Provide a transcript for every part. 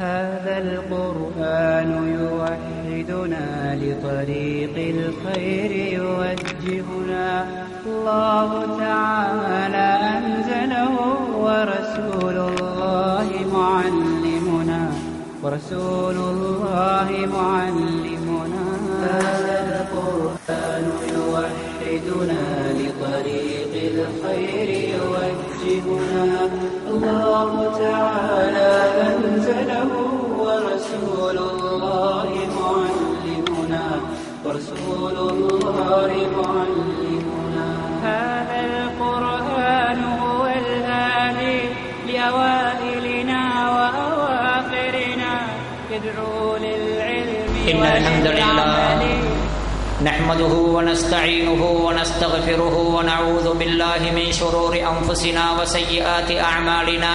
هذا القرآن يوحدنا لطريق الخير يوجهنا الله تعالى أنزله ورسول الله معلمنا ورسول الله معلمنا هذا القرآن يوحدنا لطريق الخير يوجهنا الله تعالى أنزله ورسول الله معلمنا ورسول الله معلمنا هذا القرآن هو الهادي لأوائلنا وأواخرنا يدعو للعلم إن الحمد لله وللعمل نحمده ونستعينه ونستغفره ونعوذ بالله من شرور أنفسنا وسيئات أعمالنا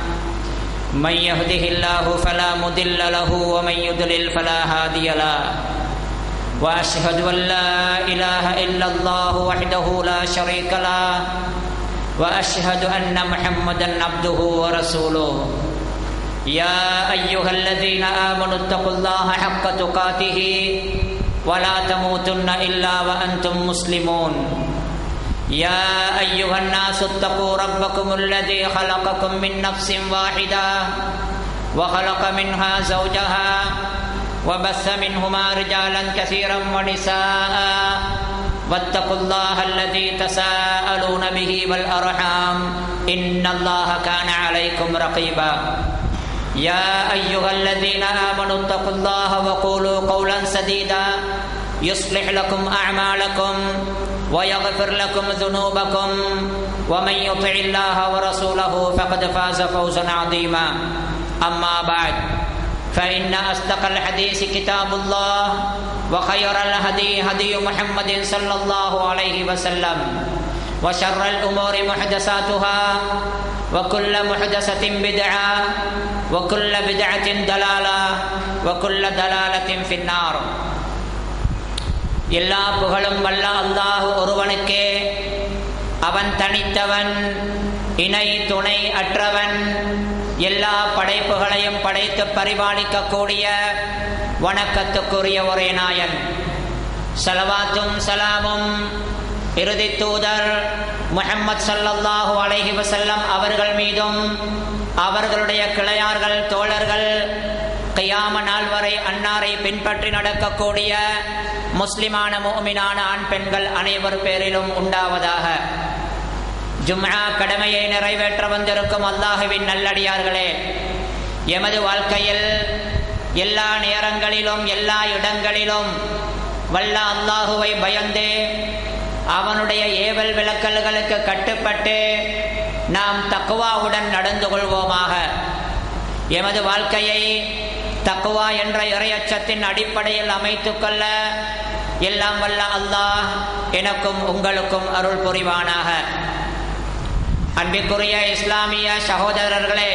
من يهده الله فلا مضل له ومن يضلل فلا هادي له وأشهد أن لا إله إلا الله وحده لا شريك له وأشهد أن محمدا عبده ورسوله يا أيها الذين آمنوا اتقوا الله حق تقاته ولا تموتن إلا وأنتم مسلمون يا أيها الناس اتقوا ربكم الذي خلقكم من نفس واحدة وخلق منها زوجها وبث منهما رجالا كثيرا ونساء واتقوا الله الذي تساءلون به والأرحام إن الله كان عليكم رقيبا يا أيها الذين آمنوا اتقوا الله وقولوا قولا سديدا يصلح لكم أعمالكم ويغفر لكم ذنوبكم ومن يطع الله ورسوله فقد فاز فوزا عظيما أما بعد فإن أصدق الحديث كتاب الله وخير الهدي هدي محمد صلى الله عليه وسلم وشر الأمور محدثاتها وكل محدثة بدعة وكل بدعة دلالة وكل دلالة في النار எல்லா புகழும் வல்ல அல்லாஹ் ஒருவனுக்கே அவன் தனித்தவன் இணை துணை அற்றவன் எல்லா படைப்புகளையும் படைத்து பரிபாலிக்கக்கூடிய வணக்கத்துக்குரிய ஒரே நாயன் சலவாத்தும் சலாமும் இறுதி தூதர் முஹம்மது சல்லல்லாஹு அலைஹி வசல்லம் அவர்கள் மீதும் அவர்களுடைய கிளையார்கள் தோழர்கள் கையாம நாள் வரை அன்னாரை பின்பற்றி நடக்கக்கூடிய முஸ்லிமான மோமினான ஆண் பெண்கள் அனைவர் பேரிலும் உண்டாவதாக ஜும்ஆ கடமையை நிறைவேற்ற வந்திருக்கும் அல்லாஹுவின் நல்லடியார்களே எமது வாழ்க்கையில் எல்லா நேரங்களிலும் எல்லா இடங்களிலும் வல்ல அல்லாஹுவை பயந்து அவனுடைய ஏவல் விளக்கல்களுக்கு கட்டுப்பட்டு நாம் தக்குவாவுடன் நடந்து கொள்வோமாக எமது வாழ்க்கையை தக்குவா என்ற இறையச்சத்தின் அடிப்படையில் அமைத்துக் கொள்ள எல்லாம் வல்ல அல்லாஹ் எனக்கும் உங்களுக்கும் அருள் புரிவானாக அன்பிற்குரிய இஸ்லாமிய சகோதரர்களே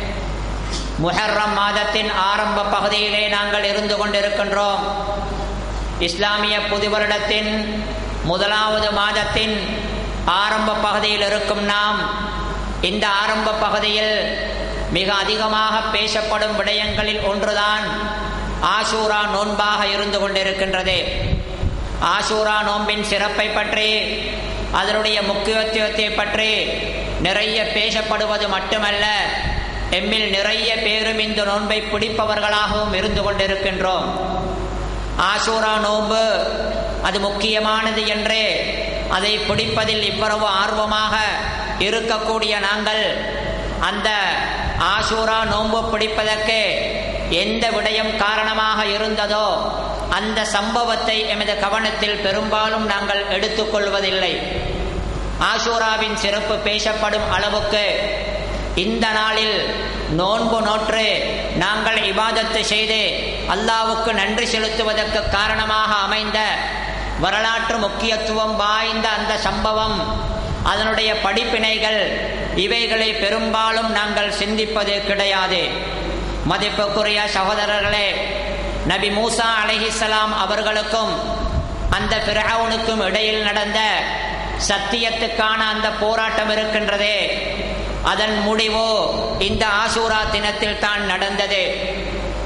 முஹர்ரம் மாதத்தின் ஆரம்ப பகுதியிலே நாங்கள் இருந்து கொண்டிருக்கின்றோம் இஸ்லாமிய புது வருடத்தின் முதலாவது மாதத்தின் ஆரம்ப பகுதியில் இருக்கும் நாம் இந்த ஆரம்ப பகுதியில் மிக அதிகமாக பேசப்படும் விடயங்களில் ஒன்றுதான் ஆசூரா நோன்பாக இருந்து கொண்டிருக்கின்றது ஆசூரா நோன்பின் சிறப்பை பற்றி அதனுடைய முக்கியத்துவத்தை பற்றி நிறைய பேசப்படுவது மட்டுமல்ல எம்மில் நிறைய பேரும் இந்த நோன்பை பிடிப்பவர்களாகவும் இருந்து கொண்டிருக்கின்றோம் ஆசூரா நோன்பு அது முக்கியமானது என்று அதை பிடிப்பதில் இவ்வளவு ஆர்வமாக இருக்கக்கூடிய நாங்கள் அந்த ஆசூரா நோன்பு பிடிப்பதற்கு எந்த விடயம் காரணமாக இருந்ததோ அந்த சம்பவத்தை எமது கவனத்தில் பெரும்பாலும் நாங்கள் எடுத்துக்கொள்வதில்லை ஆசூராவின் சிறப்பு பேசப்படும் அளவுக்கு இந்த நாளில் நோன்பு நோற்று நாங்கள் இபாதத்து செய்து அல்லாவுக்கு நன்றி செலுத்துவதற்கு காரணமாக அமைந்த வரலாற்று முக்கியத்துவம் வாய்ந்த அந்த சம்பவம் அதனுடைய படிப்பினைகள் இவைகளை பெரும்பாலும் நாங்கள் சிந்திப்பது கிடையாது மதிப்புக்குரிய சகோதரர்களே நபி மூசா அலைஹிஸ்ஸலாம் அவர்களுக்கும் அந்த பிறவுனுக்கும் இடையில் நடந்த சத்தியத்துக்கான அந்த போராட்டம் இருக்கின்றதே அதன் முடிவோ இந்த ஆசூரா தினத்தில் தான் நடந்தது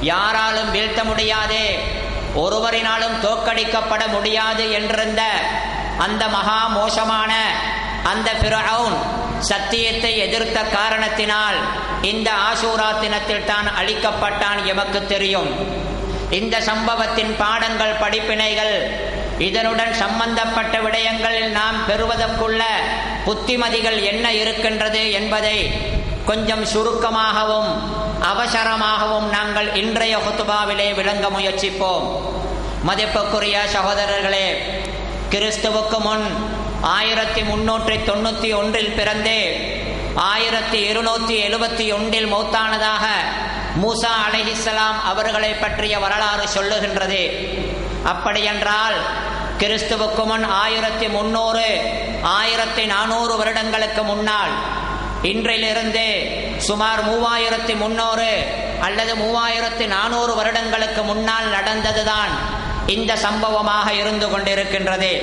யாராலும் வீழ்த்த முடியாது ஒருவரினாலும் தோற்கடிக்கப்பட முடியாது என்றிருந்த அந்த மகா மோசமான அந்த பிரவுன் சத்தியத்தை எதிர்த்த காரணத்தினால் இந்த ஆசூரா தினத்தில் தான் அழிக்கப்பட்டான் எமக்கு தெரியும் இந்த சம்பவத்தின் பாடங்கள் படிப்பினைகள் இதனுடன் சம்பந்தப்பட்ட விடயங்களில் நாம் பெறுவதற்குள்ள புத்திமதிகள் என்ன இருக்கின்றது என்பதை கொஞ்சம் சுருக்கமாகவும் அவசரமாகவும் நாங்கள் இன்றைய ஹுத்துபாவிலே விளங்க முயற்சிப்போம் மதிப்புக்குரிய சகோதரர்களே கிறிஸ்துவுக்கு முன் ஆயிரத்தி முன்னூற்றி தொண்ணூற்றி ஒன்றில் பிறந்து ஆயிரத்தி இருநூத்தி எழுபத்தி ஒன்றில் மௌத்தானதாக மூசா அலைஹிஸ்ஸலாம் அவர்களை பற்றிய வரலாறு சொல்லுகின்றது அப்படியென்றால் கிறிஸ்துவுக்கு முன் ஆயிரத்தி முன்னூறு ஆயிரத்தி நானூறு வருடங்களுக்கு முன்னால் இன்றிலிருந்து சுமார் மூவாயிரத்தி முன்னூறு அல்லது மூவாயிரத்தி நானூறு வருடங்களுக்கு முன்னால் நடந்ததுதான் இந்த சம்பவமாக இருந்து கொண்டிருக்கின்றது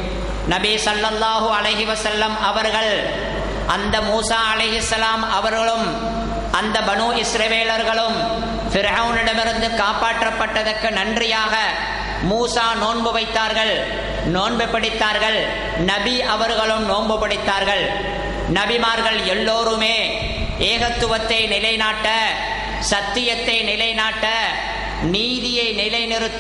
நபி சல்லல்லாஹு அலஹி வசல்லம் அவர்கள் அந்த மூசா அலிஹிஸ்லாம் அவர்களும் அந்த பனு இஸ்ரவேலர்களும் ஃபிரௌனிடமிருந்து காப்பாற்றப்பட்டதற்கு நன்றியாக மூசா நோன்பு வைத்தார்கள் நோன்பு பிடித்தார்கள் நபி அவர்களும் நோன்பு பிடித்தார்கள் நபிமார்கள் எல்லோருமே ஏகத்துவத்தை நிலைநாட்ட சத்தியத்தை நிலைநாட்ட நீதியை நிலைநிறுத்த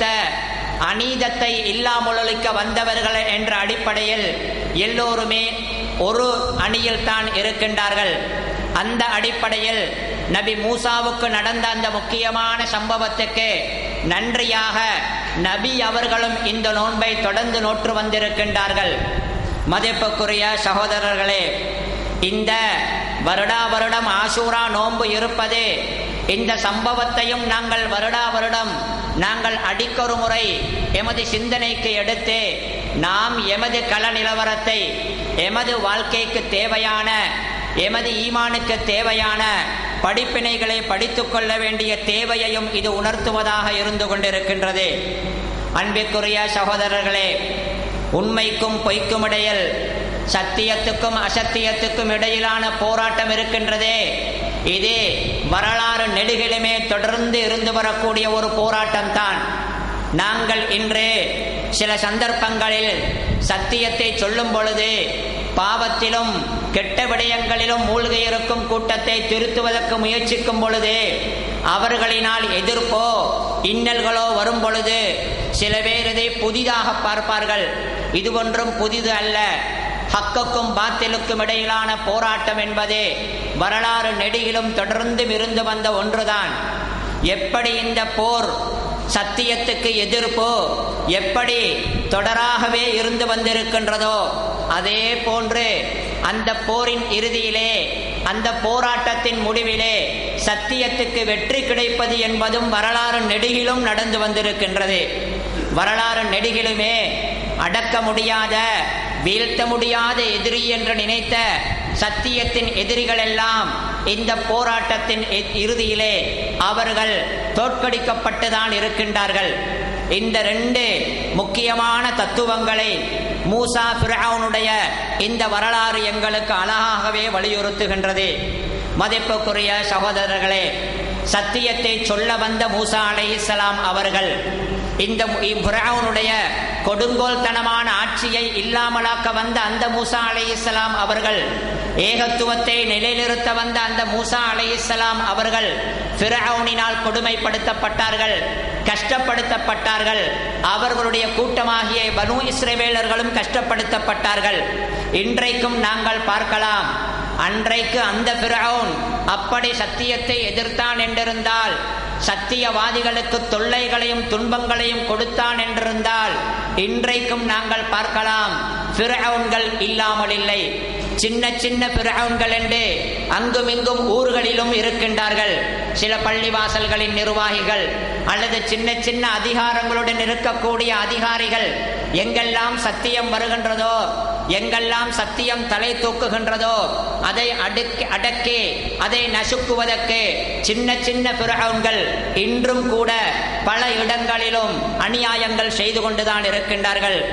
அநீதத்தை இல்லாமொழிக்க வந்தவர்கள் என்ற அடிப்படையில் எல்லோருமே ஒரு அணியில் தான் இருக்கின்றார்கள் அந்த அடிப்படையில் நபி மூசாவுக்கு நடந்த அந்த முக்கியமான சம்பவத்துக்கு நன்றியாக நபி அவர்களும் இந்த நோன்பை தொடர்ந்து நோற்று வந்திருக்கின்றார்கள் மதிப்புக்குரிய சகோதரர்களே இந்த வருடா வருடம் ஆசூரா நோன்பு இருப்பது இந்த சம்பவத்தையும் நாங்கள் வருடா வருடம் நாங்கள் அடிக்கொரு முறை எமது சிந்தனைக்கு எடுத்து நாம் எமது கள நிலவரத்தை எமது வாழ்க்கைக்கு தேவையான எமது ஈமானுக்கு தேவையான படிப்பினைகளை படித்துக் கொள்ள வேண்டிய தேவையையும் இது உணர்த்துவதாக இருந்து கொண்டிருக்கின்றது அன்பிற்குரிய சகோதரர்களே உண்மைக்கும் பொய்க்கும் இடையில் சத்தியத்துக்கும் அசத்தியத்துக்கும் இடையிலான போராட்டம் இருக்கின்றதே இது வரலாறு நெடுகிலுமே தொடர்ந்து இருந்து வரக்கூடிய ஒரு போராட்டம் தான் நாங்கள் இன்று சில சந்தர்ப்பங்களில் சத்தியத்தை சொல்லும் பொழுது பாவத்திலும் கெட்ட விடயங்களிலும் மூழ்கி இருக்கும் கூட்டத்தை திருத்துவதற்கு முயற்சிக்கும் பொழுது அவர்களினால் எதிர்ப்போ இன்னல்களோ வரும் பொழுது சில பேர் இதை புதிதாக பார்ப்பார்கள் இது ஒன்றும் புதிது அல்ல ஹக்குக்கும் பாத்திலுக்கும் இடையிலான போராட்டம் என்பது வரலாறு நெடியிலும் தொடர்ந்து இருந்து வந்த ஒன்றுதான் எப்படி இந்த போர் சத்தியத்துக்கு எதிர்ப்போ எப்படி தொடராகவே இருந்து வந்திருக்கின்றதோ அதே போன்று அந்த போரின் இறுதியிலே அந்த போராட்டத்தின் முடிவிலே சத்தியத்துக்கு வெற்றி கிடைப்பது என்பதும் வரலாறு நெடுகிலும் நடந்து வந்திருக்கின்றது வரலாறு நெடுகிலுமே அடக்க முடியாத வீழ்த்த முடியாத எதிரி என்று நினைத்த சத்தியத்தின் எதிரிகள் எல்லாம் இந்த போராட்டத்தின் இறுதியிலே அவர்கள் தோற்கடிக்கப்பட்டுதான் இருக்கின்றார்கள் இந்த ரெண்டு முக்கியமான தத்துவங்களை மூசா பிராவுனுடைய இந்த வரலாறு எங்களுக்கு அழகாகவே வலியுறுத்துகின்றது மதிப்புக்குரிய சகோதரர்களே சத்தியத்தை சொல்ல வந்த மூசா அலை இஸ்லாம் அவர்கள் இந்த புராவுனுடைய கொடுங்கோல்தனமான ஆட்சியை இல்லாமலாக்க வந்த அந்த மூசா அலை இஸ்லாம் அவர்கள் ஏகத்துவத்தை நிலைநிறுத்த வந்த அந்த மூசா அலை இஸ்லாம் அவர்கள் பிறவுனினால் கொடுமைப்படுத்தப்பட்டார்கள் கஷ்டப்படுத்தப்பட்டார்கள் அவர்களுடைய கூட்டமாகிய பனு இஸ்ரேவேலர்களும் கஷ்டப்படுத்தப்பட்டார்கள் இன்றைக்கும் நாங்கள் பார்க்கலாம் அன்றைக்கு அந்த பிறவுன் அப்படி சத்தியத்தை எதிர்த்தான் என்றிருந்தால் சத்தியவாதிகளுக்கு தொல்லைகளையும் துன்பங்களையும் கொடுத்தான் என்றிருந்தால் இன்றைக்கும் நாங்கள் பார்க்கலாம் பிறவுன்கள் இல்லாமல் இல்லை சின்ன சின்ன பிறவுன்கள் என்று அங்குமிங்கும் ஊர்களிலும் இருக்கின்றார்கள் சில பள்ளிவாசல்களின் நிர்வாகிகள் அல்லது சின்ன சின்ன அதிகாரங்களுடன் இருக்கக்கூடிய அதிகாரிகள் எங்கெல்லாம் சத்தியம் வருகின்றதோ எங்கெல்லாம் சத்தியம் தலை தூக்குகின்றதோ அதை அடுக்கி அடக்கி அதை நசுக்குவதற்கு சின்ன சின்ன பிறகங்கள் இன்றும் கூட பல இடங்களிலும் அநியாயங்கள் செய்து கொண்டுதான் இருக்கின்றார்கள்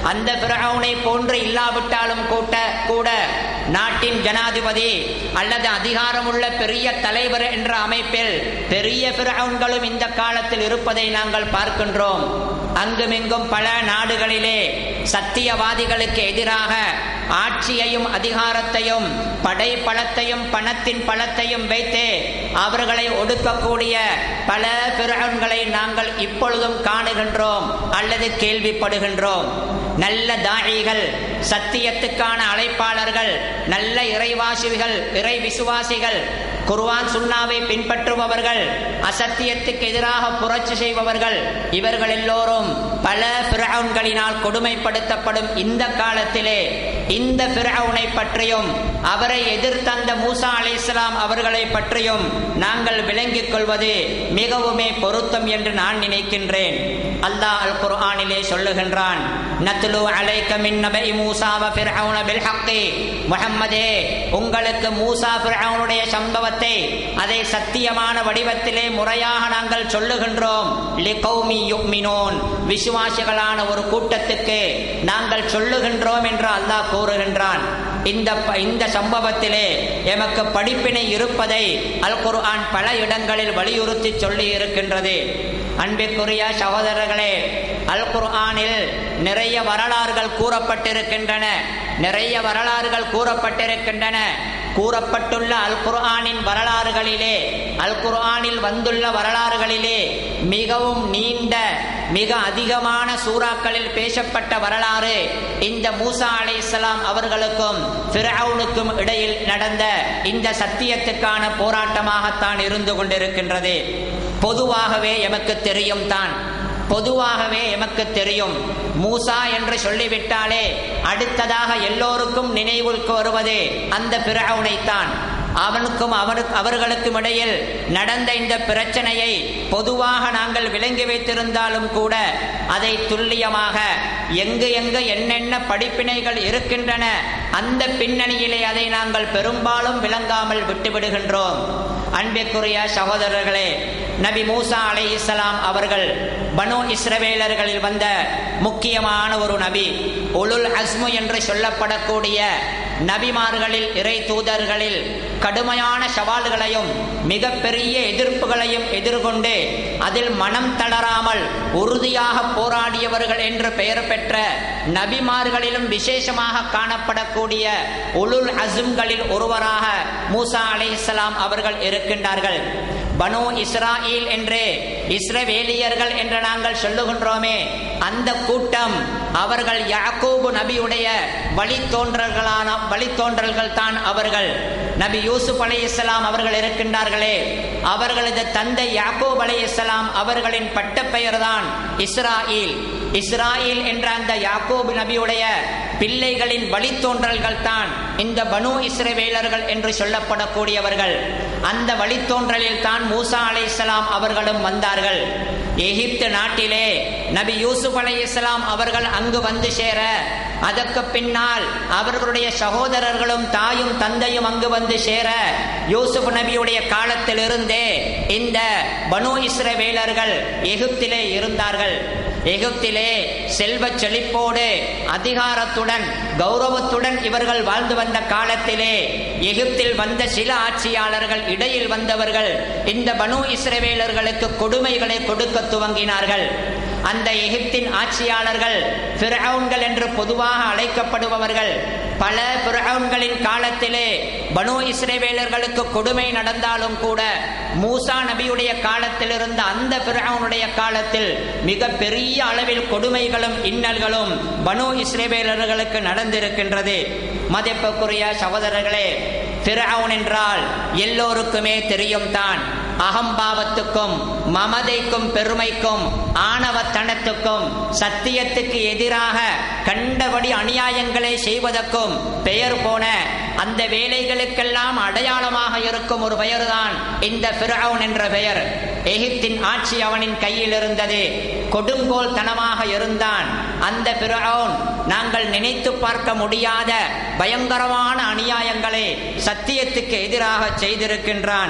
அந்த பிரவுனை போன்று இல்லாவிட்டாலும் கூட்ட கூட நாட்டின் ஜனாதிபதி அல்லது அதிகாரமுள்ள பெரிய தலைவர் என்ற அமைப்பில் பெரிய பிரவுன்களும் இந்த காலத்தில் இருப்பதை நாங்கள் பார்க்கின்றோம் அங்குமிங்கும் பல நாடுகளிலே சத்தியவாதிகளுக்கு எதிராக ஆட்சியையும் அதிகாரத்தையும் படை பலத்தையும் பணத்தின் பலத்தையும் வைத்து அவர்களை ஒடுக்கக்கூடிய பல பிறகங்களை நாங்கள் இப்பொழுதும் காணுகின்றோம் அல்லது கேள்விப்படுகின்றோம் நல்ல தாழிகள் சத்தியத்துக்கான அழைப்பாளர்கள் நல்ல இறைவாசிகள் இறை விசுவாசிகள் குர்வான் சுண்ணாவை பின்பற்றுபவர்கள் அசத்தியத்துக்கு எதிராக புரட்சி செய்பவர்கள் இவர்கள் எல்லோரும் பல பிறவுன்களினால் கொடுமைப்படுத்தப்படும் இந்த காலத்திலே இந்த பிறவுனை பற்றியும் அவரை எதிர்த்தந்த மூசா அலி இஸ்லாம் அவர்களை பற்றியும் நாங்கள் விளங்கிக் கொள்வது மிகவுமே பொருத்தம் என்று நான் நினைக்கின்றேன் அல்லாஹ் அல் குர்ஆனிலே சொல்லுகின்றான் நத்லு அலைக்க மின் நபை மூசா வ ஃபிர்அவுன பில் ஹக்கி முஹம்மதே உங்களுக்கு மூசா ஃபிர்அவுனுடைய சம்பவத்தை அதை சத்தியமான வடிவத்திலே முறையாக நாங்கள் சொல்லுகின்றோம் லிகௌமி யுக்மினூன் விசுவாசிகளான ஒரு கூட்டத்துக்கு நாங்கள் சொல்லுகின்றோம் என்று அல்லாஹ் கூறுகின்றான் இந்த இந்த சம்பவத்திலே எமக்கு படிப்பினை இருப்பதை அல் குர்ஆன் பல இடங்களில் வலியுறுத்தி சொல்லி இருக்கின்றது அன்பிற்குரிய சகோதரர்களே அல் குர்ஆனில் நிறைய வரலாறுகள் கூறப்பட்டிருக்கின்றன நிறைய வரலாறுகள் கூறப்பட்டிருக்கின்றன கூறப்பட்டுள்ள அல் குர்ஆனின் வரலாறுகளிலே அல் குர்ஆனில் வந்துள்ள வரலாறுகளிலே மிகவும் நீண்ட மிக அதிகமான சூறாக்களில் பேசப்பட்ட வரலாறு இந்த மூசா அலை இஸ்லாம் அவர்களுக்கும் ஃபிரவுனுக்கும் இடையில் நடந்த இந்த சத்தியத்துக்கான போராட்டமாகத்தான் இருந்து கொண்டிருக்கின்றது பொதுவாகவே எமக்கு தெரியும் தான் பொதுவாகவே எமக்கு தெரியும் மூசா என்று சொல்லிவிட்டாலே அடுத்ததாக எல்லோருக்கும் நினைவுக்கு வருவது அந்த பிறவுனைத்தான் அவனுக்கும் அவனுக்கு அவர்களுக்கும் இடையில் நடந்த இந்த பிரச்சனையை பொதுவாக நாங்கள் விளங்கி வைத்திருந்தாலும் கூட அதை துல்லியமாக எங்கு எங்கு என்னென்ன படிப்பினைகள் இருக்கின்றன அந்த பின்னணியிலே அதை நாங்கள் பெரும்பாலும் விளங்காமல் விட்டுவிடுகின்றோம் அன்பிற்குரிய சகோதரர்களே நபி மூசா அலை இஸ்லாம் அவர்கள் பனு இஸ்ரவேலர்களில் வந்த முக்கியமான ஒரு நபி உலுல் அஸ்மு என்று சொல்லப்படக்கூடிய நபிமார்களில் இறை தூதர்களில் கடுமையான சவால்களையும் மிகப்பெரிய எதிர்ப்புகளையும் எதிர்கொண்டு அதில் மனம் தளராமல் உறுதியாக போராடியவர்கள் என்று பெயர் பெற்ற நபிமார்களிலும் விசேஷமாக காணப்படக்கூடிய உலுல் அசும்களில் ஒருவராக மூசா அலை அவர்கள் இருக்கின்றார்கள் பனு இஸ்ராயில் என்று இஸ்ரவேலியர்கள் என்று நாங்கள் சொல்லுகின்றோமே அந்த கூட்டம் அவர்கள் யாக்கூபு நபியுடைய வழித்தோன்றல்களான வழித்தோன்றல்கள் தான் அவர்கள் நபி யூசுப் அலை இஸ்லாம் அவர்கள் இருக்கின்றார்களே அவர்களது தந்தை யாக்கூப் அலை இஸ்லாம் அவர்களின் பட்டப்பெயர் தான் இஸ்ராயில் இஸ்ராயில் என்ற அந்த யாக்கூப் நபியுடைய பிள்ளைகளின் வழித்தோன்றல்கள் தான் இந்த பனு இஸ்ரவேலர்கள் என்று சொல்லப்படக்கூடியவர்கள் அந்த வழித்தோன்றலில் தான் மூசா அலை இஸ்லாம் அவர்களும் வந்தார்கள் எகிப்து நாட்டிலே நபி யூசுப் அலை இஸ்லாம் அவர்கள் அங்கு வந்து சேர அதற்கு பின்னால் அவர்களுடைய சகோதரர்களும் தாயும் தந்தையும் அங்கு வந்து சேர யூசுப் நபியுடைய காலத்திலிருந்தே இந்த பனு இஸ்ரவேலர்கள் எகிப்திலே இருந்தார்கள் எகிப்திலே செல்வ செழிப்போடு அதிகாரத்துடன் கௌரவத்துடன் இவர்கள் வாழ்ந்து வந்த காலத்திலே எகிப்தில் வந்த சில ஆட்சியாளர்கள் இடையில் வந்தவர்கள் இந்த பனு இஸ்ரவேலர்களுக்கு கொடுமைகளை கொடுக்க துவங்கினார்கள் அந்த எகிப்தின் ஆட்சியாளர்கள் பிறவுன்கள் என்று பொதுவாக அழைக்கப்படுபவர்கள் பல பிறவுன்களின் காலத்திலே பனு இஸ்ரேவேலர்களுக்கு கொடுமை நடந்தாலும் கூட மூசா நபியுடைய காலத்தில் இருந்த அந்த பிறவுனுடைய காலத்தில் மிக பெரிய அளவில் கொடுமைகளும் இன்னல்களும் பனு இஸ்ரேவேலர்களுக்கு நடந்திருக்கின்றது மதிப்புக்குரிய சகோதரர்களே பிறவுன் என்றால் எல்லோருக்குமே தெரியும் தான் அகம்பாவத்துக்கும் மமதைக்கும் பெருமைக்கும் ஆணவத்தனத்துக்கும் சத்தியத்துக்கு எதிராக கண்டபடி அநியாயங்களை செய்வதற்கும் பெயர் போன அந்த வேலைகளுக்கெல்லாம் அடையாளமாக இருக்கும் ஒரு பெயர்தான் இந்த பிறவுன் என்ற பெயர் எகிப்தின் ஆட்சி அவனின் கையில் இருந்தது கொடுங்கோல் தனமாக இருந்தான் அந்த பிறவுன் நாங்கள் நினைத்து பார்க்க முடியாத பயங்கரமான அநியாயங்களை சத்தியத்துக்கு எதிராக செய்திருக்கின்றான்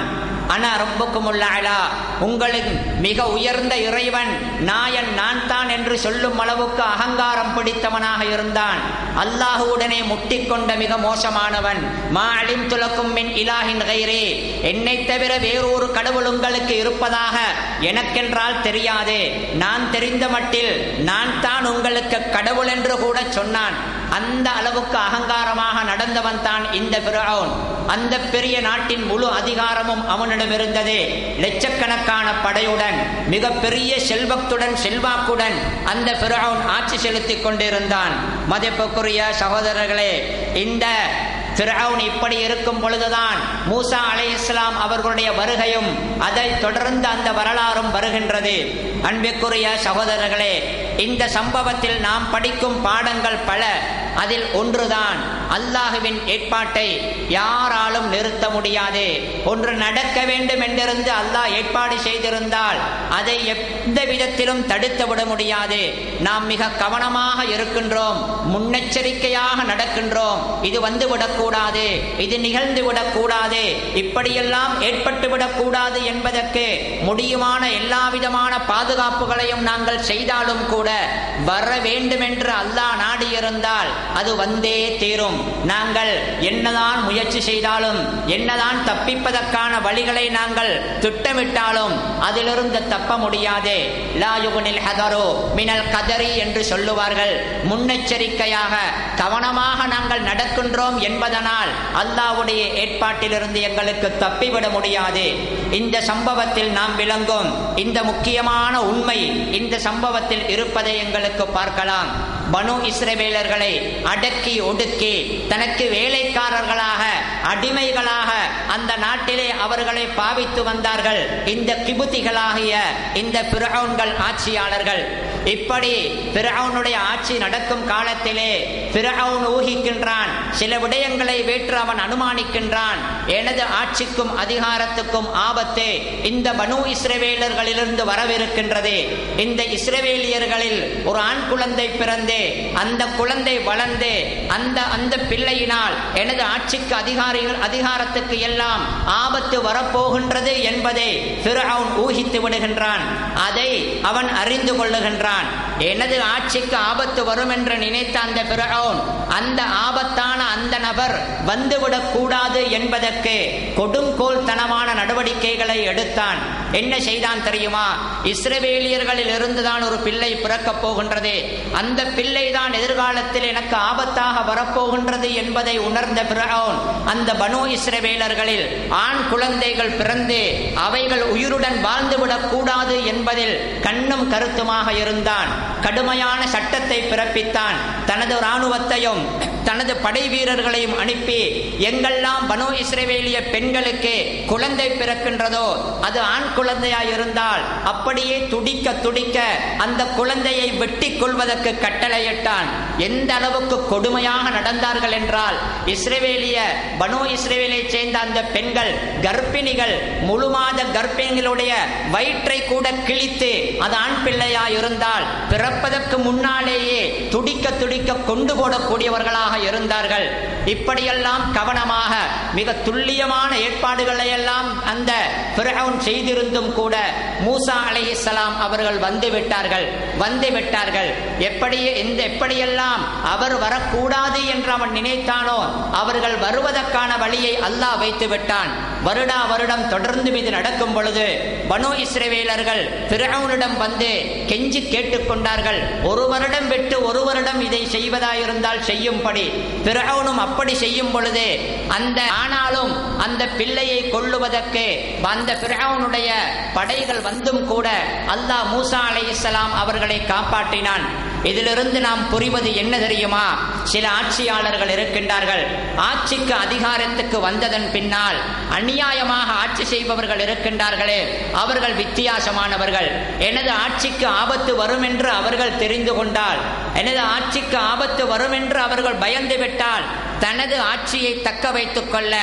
அன ரப்புக்கும் அலா உங்களின் மிக உயர்ந்த இறைவன் நாயன் நான் தான் என்று சொல்லும் அளவுக்கு அகங்காரம் பிடித்தவனாக இருந்தான் அல்லாஹுடனே முட்டிக்கொண்ட மிக மோசமானவன் மா அலிம் துலக்கும் மின் இலாஹின் கைரே என்னை தவிர வேறொரு கடவுள் உங்களுக்கு இருப்பதாக எனக்கென்றால் தெரியாது நான் தெரிந்த மட்டில் நான் தான் உங்களுக்கு கடவுள் என்று கூட சொன்னான் அந்த அளவுக்கு அகங்காரமாக நடந்தவன் தான் இந்த பிறவுன் அந்த பெரிய நாட்டின் முழு அதிகாரமும் அவனிடம் இருந்தது லட்சக்கணக்கான படையுடன் மிக பெரிய செல்வத்துடன் செல்வாக்குடன் அந்த பிறவுன் ஆட்சி செலுத்திக் கொண்டிருந்தான் மதிப்புக்குரிய சகோதரர்களே இந்த பிறவுன் இப்படி இருக்கும் பொழுதுதான் மூசா அலை இஸ்லாம் அவர்களுடைய வருகையும் அதை தொடர்ந்து அந்த வரலாறும் வருகின்றது அன்பிற்குரிய சகோதரர்களே இந்த சம்பவத்தில் நாம் படிக்கும் பாடங்கள் பல அதில் ஒன்றுதான் அல்லாஹுவின் ஏற்பாட்டை யாராலும் நிறுத்த முடியாது ஒன்று நடக்க வேண்டும் என்றிருந்து அல்லாஹ் ஏற்பாடு செய்திருந்தால் அதை எந்த விதத்திலும் தடுத்து விட முடியாது நாம் மிக கவனமாக இருக்கின்றோம் முன்னெச்சரிக்கையாக நடக்கின்றோம் இது வந்து விடக்கூடாது இது நிகழ்ந்து விடக்கூடாது இப்படியெல்லாம் ஏற்பட்டு விடக்கூடாது என்பதற்கு முடியுமான எல்லா விதமான பாதுகாப்புகளையும் நாங்கள் செய்தாலும் கூட வர வேண்டும் என்று அல்லாஹ் நாடியிருந்தால் அது வந்தே தீரும் நாங்கள் என்னதான் முயற்சி செய்தாலும் என்னதான் தப்பிப்பதற்கான வழிகளை நாங்கள் திட்டமிட்டாலும் அதிலிருந்து தப்ப முடியாது லாயுகுனில் ஹதரோ மினல் கதரி என்று சொல்லுவார்கள் முன்னெச்சரிக்கையாக கவனமாக நாங்கள் நடக்கின்றோம் என்பதனால் அல்லாவுடைய ஏற்பாட்டிலிருந்து எங்களுக்கு தப்பிவிட முடியாது இந்த சம்பவத்தில் நாம் விளங்கும் இந்த முக்கியமான உண்மை இந்த சம்பவத்தில் இருப்பதை எங்களுக்கு பார்க்கலாம் பனு இஸ்ரவேலர்களை அடக்கி ஒடுக்கி தனக்கு வேலைக்காரர்களாக அடிமைகளாக அந்த நாட்டிலே அவர்களை பாவித்து வந்தார்கள் இந்த கிபுத்திகளாகிய இந்த பிறவுன்கள் ஆட்சியாளர்கள் இப்படி பிறவுனுடைய ஆட்சி நடக்கும் காலத்திலே பிறவுன் ஊகிக்கின்றான் சில விடயங்களை வேற்று அவன் அனுமானிக்கின்றான் எனது ஆட்சிக்கும் அதிகாரத்துக்கும் ஆபத்து இந்த பனு இஸ்ரவேலர்களிலிருந்து வரவிருக்கின்றது இந்த இஸ்ரவேலியர்களில் ஒரு ஆண் குழந்தை பிறந்து அந்த குழந்தை வளர்ந்து அந்த அந்த பிள்ளையினால் எனது ஆட்சிக்கு அதிகாரிகள் அதிகாரத்துக்கு எல்லாம் ஆபத்து வரப்போகின்றது என்பதை பிறவுன் ஊகித்து விடுகின்றான் அதை அவன் அறிந்து கொள்ளுகின்றான் எனது ஆட்சிக்கு ஆபத்து வரும் என்று நினைத்த அந்த பிறவுன் அந்த ஆபத்தான அந்த நபர் வந்துவிடக் கூடாது என்பதற்கு கொடுங்கோல்தனமான நடவடிக்கைகளை எடுத்தான் என்ன செய்தான் தெரியுமா இஸ்ரவேலியர்களில் இருந்துதான் ஒரு பிள்ளை பிறக்கப் போகின்றது அந்த பிள்ளை தான் எதிர்காலத்தில் எனக்கு ஆபத்தாக வரப்போகின்றது என்பதை உணர்ந்த பிறவுன் அந்த பனு இஸ்ரவேலர்களில் ஆண் குழந்தைகள் பிறந்து அவைகள் உயிருடன் வாழ்ந்துவிடக் கூடாது என்பதில் கண்ணும் கருத்துமாக இருந்தான் கடுமையான சட்டத்தை பிறப்பித்தான் தனது இராணுவத்தையும் தனது படை வீரர்களையும் அனுப்பி எங்கெல்லாம் பனோ இஸ்ரேவேலிய பெண்களுக்கு குழந்தை பிறக்கின்றதோ அது ஆண் குழந்தையாய் இருந்தால் அப்படியே துடிக்க துடிக்க அந்த குழந்தையை வெட்டி கொள்வதற்கு கட்டளையிட்டான் எந்த அளவுக்கு கொடுமையாக நடந்தார்கள் என்றால் இஸ்ரேவேலிய பனோ இஸ்ரேவேலை சேர்ந்த அந்த பெண்கள் கர்ப்பிணிகள் முழு மாத கர்ப்பிணிகளுடைய வயிற்றை கூட கிழித்து அது ஆண் பிள்ளையாய் இருந்தால் பிறப்பதற்கு முன்னாலேயே துடிக்க துடிக்க கொண்டு போடக்கூடியவர்களாக இருந்தார்கள் இப்படியெல்லாம் கவனமாக மிக துல்லியமான ஏற்பாடுகளை எல்லாம் அந்த பிறகவுன் செய்திருந்தும் கூட மூசா அலைஹிஸ்ஸலாம் அவர்கள் வந்து விட்டார்கள் வந்து விட்டார்கள் எப்படி எந்த எப்படியெல்லாம் அவர் வரக்கூடாது என்று அவன் நினைத்தானோ அவர்கள் வருவதற்கான வழியை அல்லாஹ் வைத்து விட்டான் வருடா வருடம் தொடர்ந்து இது நடக்கும் பொழுது பனு இஸ்ரவேலர்கள் பிறவுனிடம் வந்து கெஞ்சி கேட்டுக்கொண்டார்கள் ஒரு வருடம் விட்டு ஒரு வருடம் இதை செய்வதாயிருந்தால் செய்யும்படி பிறவுனும் அப்படி செய்யும் பொழுது அந்த ஆனாலும் அந்த பிள்ளையை கொள்ளுவதற்கு அந்த பிறவுனுடைய படைகள் வந்தும் கூட அல்லாஹ் மூசா அலைஹிஸ்ஸலாம் அவர்களை காப்பாற்றினான் இதிலிருந்து நாம் புரிவது என்ன தெரியுமா சில ஆட்சியாளர்கள் இருக்கின்றார்கள் ஆட்சிக்கு அதிகாரத்துக்கு வந்ததன் பின்னால் அநியாயமாக ஆட்சி செய்பவர்கள் இருக்கின்றார்களே அவர்கள் வித்தியாசமானவர்கள் எனது ஆட்சிக்கு ஆபத்து வரும் என்று அவர்கள் தெரிந்து கொண்டால் எனது ஆட்சிக்கு ஆபத்து வரும் என்று அவர்கள் பயந்து விட்டால் தனது ஆட்சியை தக்க வைத்துக் கொள்ள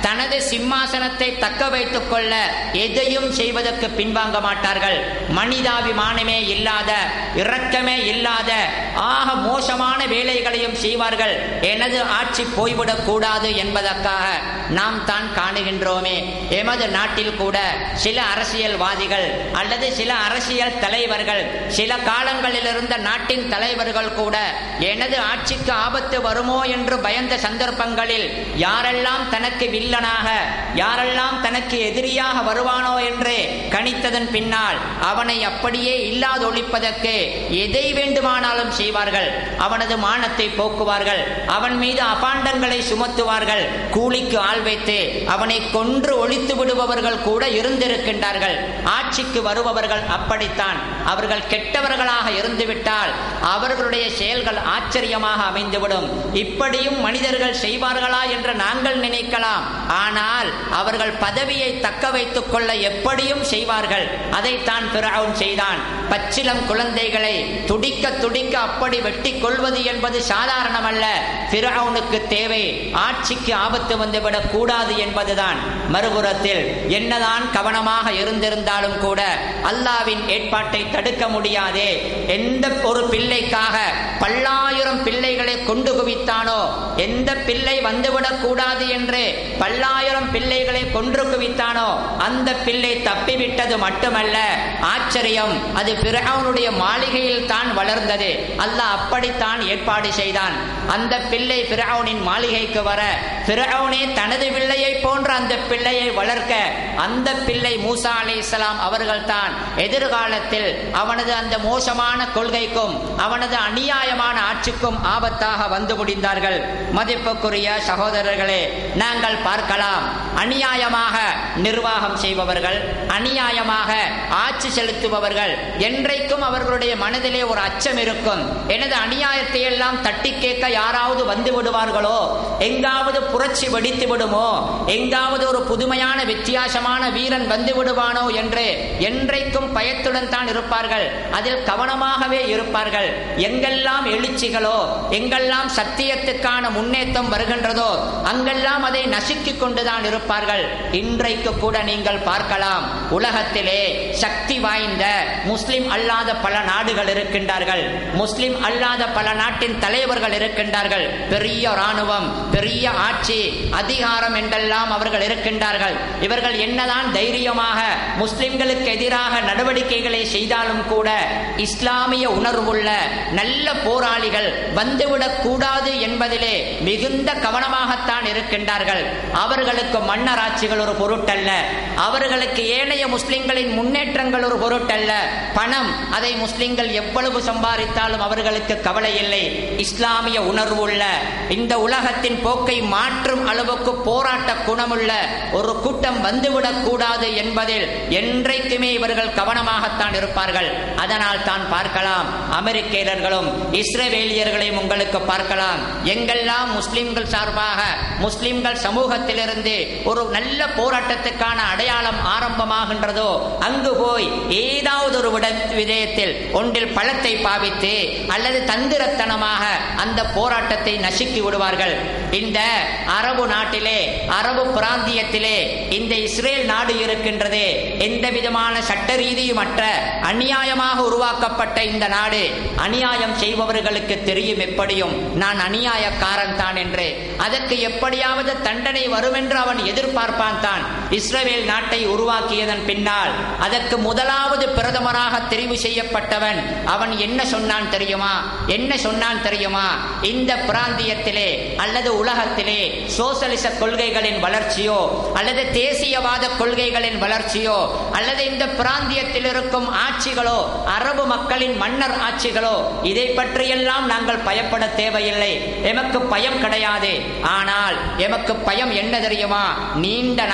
தனது சிம்மாசனத்தை தக்க வைத்துக் கொள்ள எதையும் செய்வதற்கு பின்வாங்க மாட்டார்கள் மனிதாபிமானமே இல்லாத இரக்கமே இல்லாத ஆக மோசமான வேலைகளையும் செய்வார்கள் எனது ஆட்சி போய்விடக் கூடாது என்பதற்காக நாம் தான் காணுகின்றோமே எமது நாட்டில் கூட சில அரசியல்வாதிகள் அல்லது சில அரசியல் தலைவர்கள் சில காலங்களில் இருந்த நாட்டின் தலைவர்கள் கூட எனது ஆட்சிக்கு ஆபத்து வருமோ என்று பயந்த சந்தர்ப்பங்களில் யாரெல்லாம் தனக்கு வில்லனாக யாரெல்லாம் தனக்கு எதிரியாக வருவானோ என்று கணித்ததன் பின்னால் அவனை அப்படியே இல்லாதொழிப்பதற்கு எதை வேண்டுமானாலும் செய்வார்கள் அவனது மானத்தை போக்குவார்கள் அவன் மீது அபாண்டங்களை சுமத்துவார்கள் கூலிக்கு ஆள் வைத்து அவனை கொன்று ஒழித்து விடுபவர்கள் கூட இருந்திருக்கின்றார்கள் ஆட்சிக்கு வருபவர்கள் அப்படித்தான் அவர்கள் கெட்டவர்களாக இருந்துவிட்டால் அவர்களுடைய செயல்கள் ஆச்சரியமாக அமைந்துவிடும் இப்படியும் மனிதர்கள் செய்வார்களா என்று நாங்கள் நினைக்கலாம் ஆனால் அவர்கள் பதவியை தக்க வைத்துக் கொள்ள எப்படியும் செய்வார்கள் அதைத்தான் பிறவுன் செய்தான் பச்சிலம் குழந்தைகளை துடிக்க துடிக்க அப்படி வெட்டி கொள்வது என்பது சாதாரணமல்ல பிறவுனுக்கு தேவை ஆட்சிக்கு ஆபத்து வந்துவிடக் கூடாது என்பதுதான் மறுபுறத்தில் என்னதான் கவனமாக இருந்திருந்தாலும் கூட அல்லாவின் ஏற்பாட்டை தடுக்க முடியாதே எந்த ஒரு பிள்ளைக்காக பல்லாயிரம் பிள்ளைகளை கொண்டு குவித்தானோ எந்த பிள்ளை வந்துவிடக் கூடாது என்று பல்லாயிரம் பிள்ளைகளை கொன்று குவித்தானோ அந்த பிள்ளை தப்பிவிட்டது மட்டுமல்ல ஆச்சரியம் அது பிறவனுடைய மாளிகையில் தான் வளர்ந்தது அல்லாஹ் அப்படித்தான் ஏற்பாடு செய்தான் அந்த பிள்ளை பிறவனின் மாளிகைக்கு வர பிறவனே தனது பிள்ளையை போன்ற அந்த பிள்ளையை வளர்க்க அந்த பிள்ளை மூசா அலி இஸ்லாம் அவர்கள் தான் எதிர்காலத்தில் அவனது அந்த மோசமான கொள்கைக்கும் அவனது அநியாயமான ஆட்சிக்கும் ஆபத்தாக வந்து முடிந்தார்கள் மதிப்புக்குரிய சகோதரர்களே நாங்கள் பார்க்கலாம் அநியாயமாக நிர்வாகம் செய்பவர்கள் அநியாயமாக ஆட்சி செலுத்துபவர்கள் என்றைக்கும் அவர்களுடைய மனதிலே ஒரு அச்சம் இருக்கும் எனது அநியாயத்தை எல்லாம் தட்டி கேட்க யாராவது வந்து விடுவார்களோ எங்காவது புரட்சி வெடித்து விடுமோ எங்காவது ஒரு புதுமையான வித்தியாசமான வீரன் வந்து விடுவானோ என்று என்றைக்கும் பயத்துடன் தான் இருப்பார்கள் அதில் கவனமாகவே இருப்பார்கள் எங்கெல்லாம் எழுச்சிகளோ எங்கெல்லாம் சத்தியத்துக்கான முன்னேற்றம் வருகின்றதோ அங்கெல்லாம் அதை நசுக்கிக் கொண்டுதான் இருப்பார்கள் இன்றைக்கு கூட நீங்கள் பார்க்கலாம் உலகத்திலே சக்தி வாய்ந்த முஸ்லிம் அல்லாத பல நாடுகள் இருக்கின்றார்கள் முஸ்லிம் அல்லாத பல நாட்டின் தலைவர்கள் இருக்கின்றார்கள் பெரிய ராணுவம் பெரிய ஆட்சி அதிகாரம் என்றெல்லாம் அவர்கள் இருக்கின்றார்கள் இவர்கள் என்னதான் தைரியமாக முஸ்லிம்களுக்கு எதிராக நடவடிக்கைகளை செய்தாலும் கூட இஸ்லாமிய உணர்வுள்ள நல்ல போராளிகள் வந்துவிடக் கூடாது என்பதிலே மிகுந்த கவனமாகத்தான் இருக்கின்றார்கள் அவர்களுக்கு மன்னராட்சிகள் ஒரு பொருட்டல்ல அவர்களுக்கு ஏனைய முஸ்லிம்களின் முன்னேற்றங்கள் ஒரு பொருட்டல்ல பணம் அதை முஸ்லிம்கள் எவ்வளவு சம்பாதித்தாலும் அவர்களுக்கு கவலை இல்லை இஸ்லாமிய உணர்வுள்ள இந்த உலகத்தின் போக்கை மாற்றும் அளவுக்கு போராட்ட குணமுள்ள ஒரு கூட்டம் வந்துவிடக் கூடாது என்பதில் என்றைக்குமே இவர்கள் கவனமாகத்தான் இருப்பார்கள் அதனால் தான் பார்க்கலாம் அமெரிக்கர்களும் இஸ்ரேலியர்களையும் உங்களுக்கு பார்க்கலாம் எங்கெல்லாம் முஸ்லிம்கள் சார்பாக முஸ்லிம்கள் சமூகத்திலிருந்து ஒரு நல்ல போராட்டத்துக்கான அடையாளம் ஆரம்பமாகின்றதோ அங்கு போய் ஏதாவது ஒரு விட விதயத்தில் ஒன்றில் பழத்தை பாவித்து அல்லது தந்திரத்தனமாக அந்த போராட்டத்தை நசுக்கி விடுவார்கள் இந்த அரபு நாட்டிலே அரபு பிராந்தியத்திலே இந்த இஸ்ரேல் நாடு இருக்கின்றது எந்த விதமான சட்ட ரீதியுமற்ற அநியாயமாக உருவாக்கப்பட்ட இந்த நாடு அநியாயம் செய்பவர்களுக்கு தெரியும் எப்படியும் நான் அநியாயக்காரன் தான் என்று அதற்கு எப்படியாவது தண்டனை வரும் என்று அவன் எதிர்பார்ப்பான் தான் இஸ்ரேல் நாட்டை உருவாக்கியதன் பின்னால் அதற்கு முதலாவது பிரதமராக தெரிவு செய்யப்பட்டவன் அவன் என்ன சொன்னான் தெரியுமா என்ன சொன்னான் தெரியுமா இந்த பிராந்தியத்திலே அல்லது உலகத்திலே சோசலிச கொள்கைகளின் வளர்ச்சியோ அல்லது தேசியவாத கொள்கைகளின் வளர்ச்சியோ அல்லது இந்த பிராந்தியத்தில் இருக்கும் ஆட்சிகளோ அரபு மக்களின் மன்னர் ஆட்சிகளோ இதை பற்றியெல்லாம் நாங்கள் பயப்பட தேவையில்லை எமக்கு பயம் கிடையாது ஆனால் எமக்கு பயம் என்ன தெரியுமா நீண்ட நாட்களாக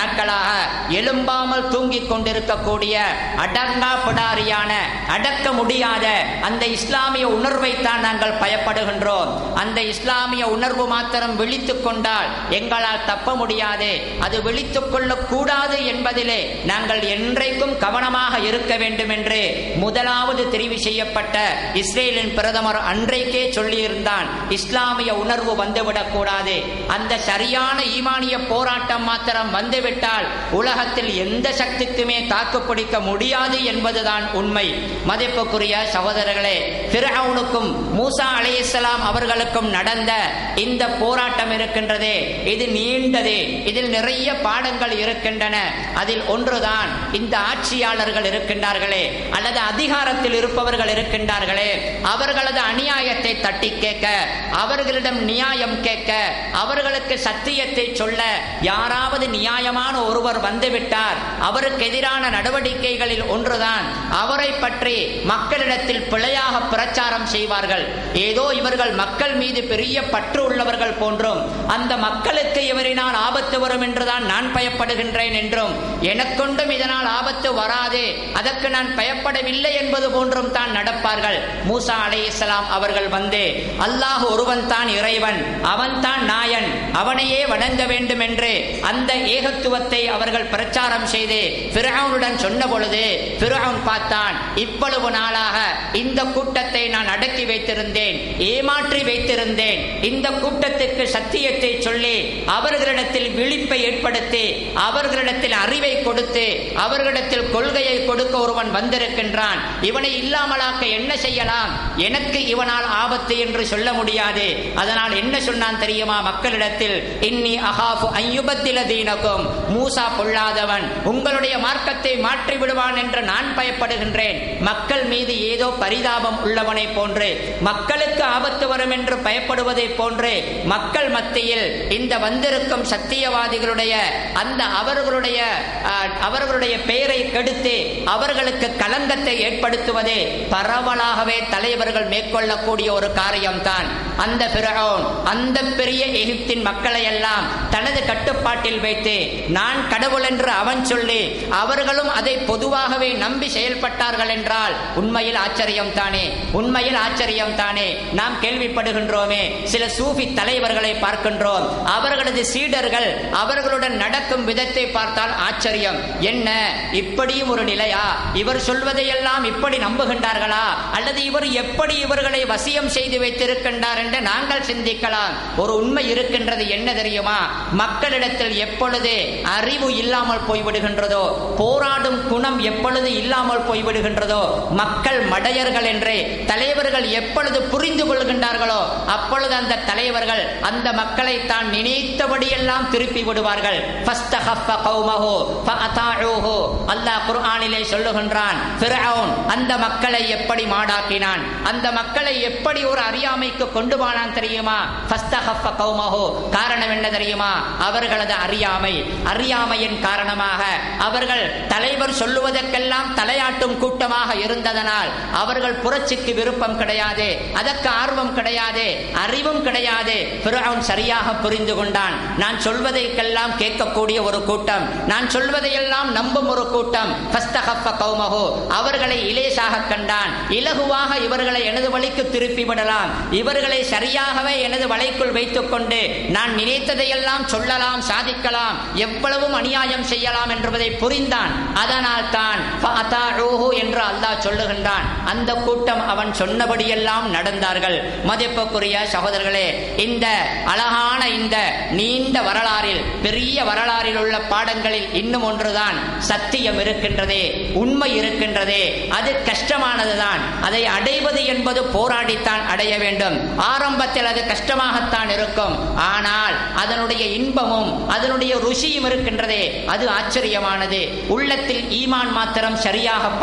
எலும்பாமல் தூங்கிக் கொண்டிருக்கக்கூடிய அடங்கா பிடாரியான அடக்க முடியாத அந்த இஸ்லாமிய உணர்வைத்தான் நாங்கள் பயப்படுகின்றோம் அந்த இஸ்லாமிய உணர்வு மாத்திரம் விழித்துக் கொண்டால் எங்களால் தப்ப முடியாது அது விழித்துக் கொள்ளக்கூடாது என்பதிலே நாங்கள் என்றைக்கும் கவனமாக இருக்க வேண்டும் என்று முதலாவது தெரிவு செய்யப்பட்ட இஸ்ரேலின் பிரதமர் அன்றைக்கே சொல்லியிருந்தான் இஸ்லாமிய உணர்வு வந்துவிடக் கூடாது அந்த சரியான ஈமானிய போராட்டம் மாத்திரம் வந்துவிட்டால் உலகத்தில் எந்த சக்திக்குமே தாக்குப்பிடிக்க முடியாது என்பதுதான் உண்மை மதிப்புக்குரிய சகோதரர்களே பிறவுனுக்கும் மூசா அலைஹிஸ்ஸலாம் அவர்களுக்கும் நடந்த இந்த போராட்டம் இருக்கின்றதே இது நீண்டது இதில் நிறைய பாடங்கள் இருக்கின்றன அதில் ஒன்றுதான் இந்த ஆட்சியாளர்கள் இருக்கின்றார்களே அல்லது அதிகாரத்தில் இருப்பவர்கள் இருக்கின்றார்களே அவர்களது அநியாயத்தை தட்டி கேட்க அவர்களிடம் நியாயம் கேட்க அவர்களுக்கு சத்தியத்தை சொல்ல யாராவது நியாயமான ஒருவர் வந்துவிட்டார் அவருக்கு எதிரான நடவடிக்கைகளில் ஒன்றுதான் அவரை பற்றி மக்களிடத்தில் பிழையாக பிரச்சாரம் செய்வார்கள் ஏதோ இவர்கள் மக்கள் மீது பெரிய பற்று உள்ளவர்கள் போன்றும் அந்த மக்களுக்கு இவரினால் ஆபத்து வரும் என்றுதான் நான் பயப்படுகின்றேன் என்றும் எனக்கொண்டும் இதனால் ஆபத்து வராது அதற்கு நான் பயப்படவில்லை என்பது போன்றும் தான் நடப்பார்கள் மூசா அலைஹிஸ்ஸலாம் அவர்கள் வந்து அல்லாஹ் ஒருவன் தான் இறைவன் அவன் தான் நாயன் அவனையே வணங்க வேண்டும் என்று அந்த ஏகத்துவத்தை அவர்கள் பிரச்சாரம் செய்து பிறவுனுடன் சொன்ன பொழுது பிறவுன் பார்த்தான் இவ்வளவு நாளாக இந்த கூட்டத்தை நான் அடக்கி வைத்திருந்தேன் ஏமாற்றி வைத்திருந்தேன் இந்த கூட்டத்துக்கு சத்தியத்தை சொல்லி அவர்களிடத்தில் விழிப்பை ஏற்படுத்தி அவர்களிடத்தில் அறிவை கொடுத்து அவர்களிடத்தில் கொள்கையை கொடுக்க ஒருவன் வந்திருக்கின்றான் இவனை இல்லாமலாக்க என்ன செய்யலாம் எனக்கு இவனால் ஆபத்து என்று சொல்ல முடியாது அதனால் என்ன சொன்னான் தெரியுமா மக்களிடத்தில் இன்னி அகாஃபு ஐயுபத்தில தீனக்கும் மூசா பொல்லாதவன் உங்களுடைய மார்க்கத்தை மாற்றி விடுவான் என்று நான் பயப்படுகின்றேன் மக்கள் மீது ஏதோ பரிதாபம் உள்ளவனை போன்று மக்களுக்கு ஆபத்து வரும் என்று பயப்படுவதை போன்று மக்கள் மத்தியில் இந்த வந்திருக்கும் சத்தியவாதிகளுடைய அந்த அவர்களுடைய அஹ், அவர்களுடைய பெயரை கெடுத்து அவர்களுக்கு கலங்கத்தை ஏற்படுத்துவதே பரவலாகவே தலைவர்கள் மேற்கொள்ளக்கூடிய ஒரு காரியம்தான் அந்த பிறகோன் அந்த பெரிய எகிப்தின் மக்களை எல்லாம் தனது கட்டுப்பாட்டில் வைத்து நான் கடவுள் என்று அவன் சொல்லி அவர்களும் அதை பொதுவாகவே நம்பி செயல்பட்டார்கள் என்றால் உண்மையில் ஆச்சரியம் தானே உண்மையில் ஆச்சரியம் தானே நாம் கேள்விப்படுகின்றோமே சில சூஃபி தலைவர்களை பார்க்கின்றோம் அவர்களது சீடர்கள் அவர்களுடன் நடக்கும் விதத்தை பார்த்தால் ஆச்சரியம் என்ன இப்படியும் ஒரு நிலையா இவர் சொல்வதையெல்லாம் இப்படி நம்புகின்றார்களா அல்லது இவர் எப்படி இவர்களை வசியம் செய்து வைத்திருக்கின்றார் என்று நாங்கள் சிந்திக்கலாம் ஒரு உண்மை இருக்கின்றது என்ன தெரியுமா மக்களிடத்தில் எப்பொழுது அறிவு இல்லாமல் போய்விடுகின்றதோ போராடும் குணம் எப்பொழுது இல்லாமல் போய்விடுகின்றதோ மக்கள் மடையர்கள் என்று தலைவர்கள் எப்பொழுது புரிந்து கொள்கின்றார்களோ அப்பொழுது அந்த தலைவர்கள் அந்த மக்களை தான் நினைத்தபடியெல்லாம் திருப்பி விடுவார்கள் ஃபஸ்தஹஃப கௌமஹு ஃபஅதாஊஹு. அல்லாஹ் குர்ஆனிலே சொல்லுகின்றான் ஃபிர்அவுன் அந்த மக்களை எப்படி மாடாக்கினான் அந்த மக்களை எப்படி ஒரு அறியாமைக்கு கொண்டு போனான் தெரியுமா ஃபஸ்தஹஃப கௌமஹு. காரணம் என்ன தெரியுமா அவர்களது அறியாமை அறியாமையின் காரணமாக அவர்கள் தலைவர் சொல்லுவதற்கெல்லாம் தலையாட்டும் கூட்டமாக இருந்ததனால் அவர்கள் புரட்சிக்கு விருப்பம் கிடையாது அதற்கு ஆர்வம் கிடையாது அறிவும் கிடையாது பிறவன் சரியாக புரிந்து கொண்டான் நான் சொல்வதைக்கெல்லாம் கேட்கக்கூடிய ஒரு கூட்டம் நான் சொல்வதையெல்லாம் நம்பும் ஒரு கூட்டம் ஃபஸ்தஹஃப கௌமஹு. அவர்களை இலேசாக கண்டான் இலகுவாக இவர்களை எனது வழிக்கு திருப்பி விடலாம் இவர்களை சரியாகவே எனது வலைக்குள் வைத்துக் கொண்டு நான் நினைத்ததையெல்லாம் சொல்லலாம் சாதிக்கலாம் எவ்வளவும் அநியாயம் செய்யலாம் என்பதை புரிந்தான் அதனால் தான் ஃபஅதாஊஹு என்று அல்லாஹ் சொல்லுகின்றான் அந்த கூட்டம் அவன் சொன்னபடியெல்லாம் நடந்தார்கள் மதிப்புக்குரிய சகோதரர்களே இந்த அழகான இந்த நீண்ட வரலாறில் பெரிய வரலாறில் உள்ள பாடங்களில் இன்னும் ஒன்றுதான் சத்தியம் இருக்கின்றதே உண்மை இருக்கின்றதே அது கஷ்டமானதுதான் அதை அடைவது என்பது போராடித்தான் அடைய வேண்டும் ஆரம்பத்தில் அது கஷ்டமாகத்தான் இருக்கும் ஆனால் அதனுடைய இன்பமும் அதனுடைய ருசியும் இருக்கின்றதே அது ஆச்சரியமானது உள்ளத்தில் ஈமான் மாத்திரம் சரியாக பதிந்து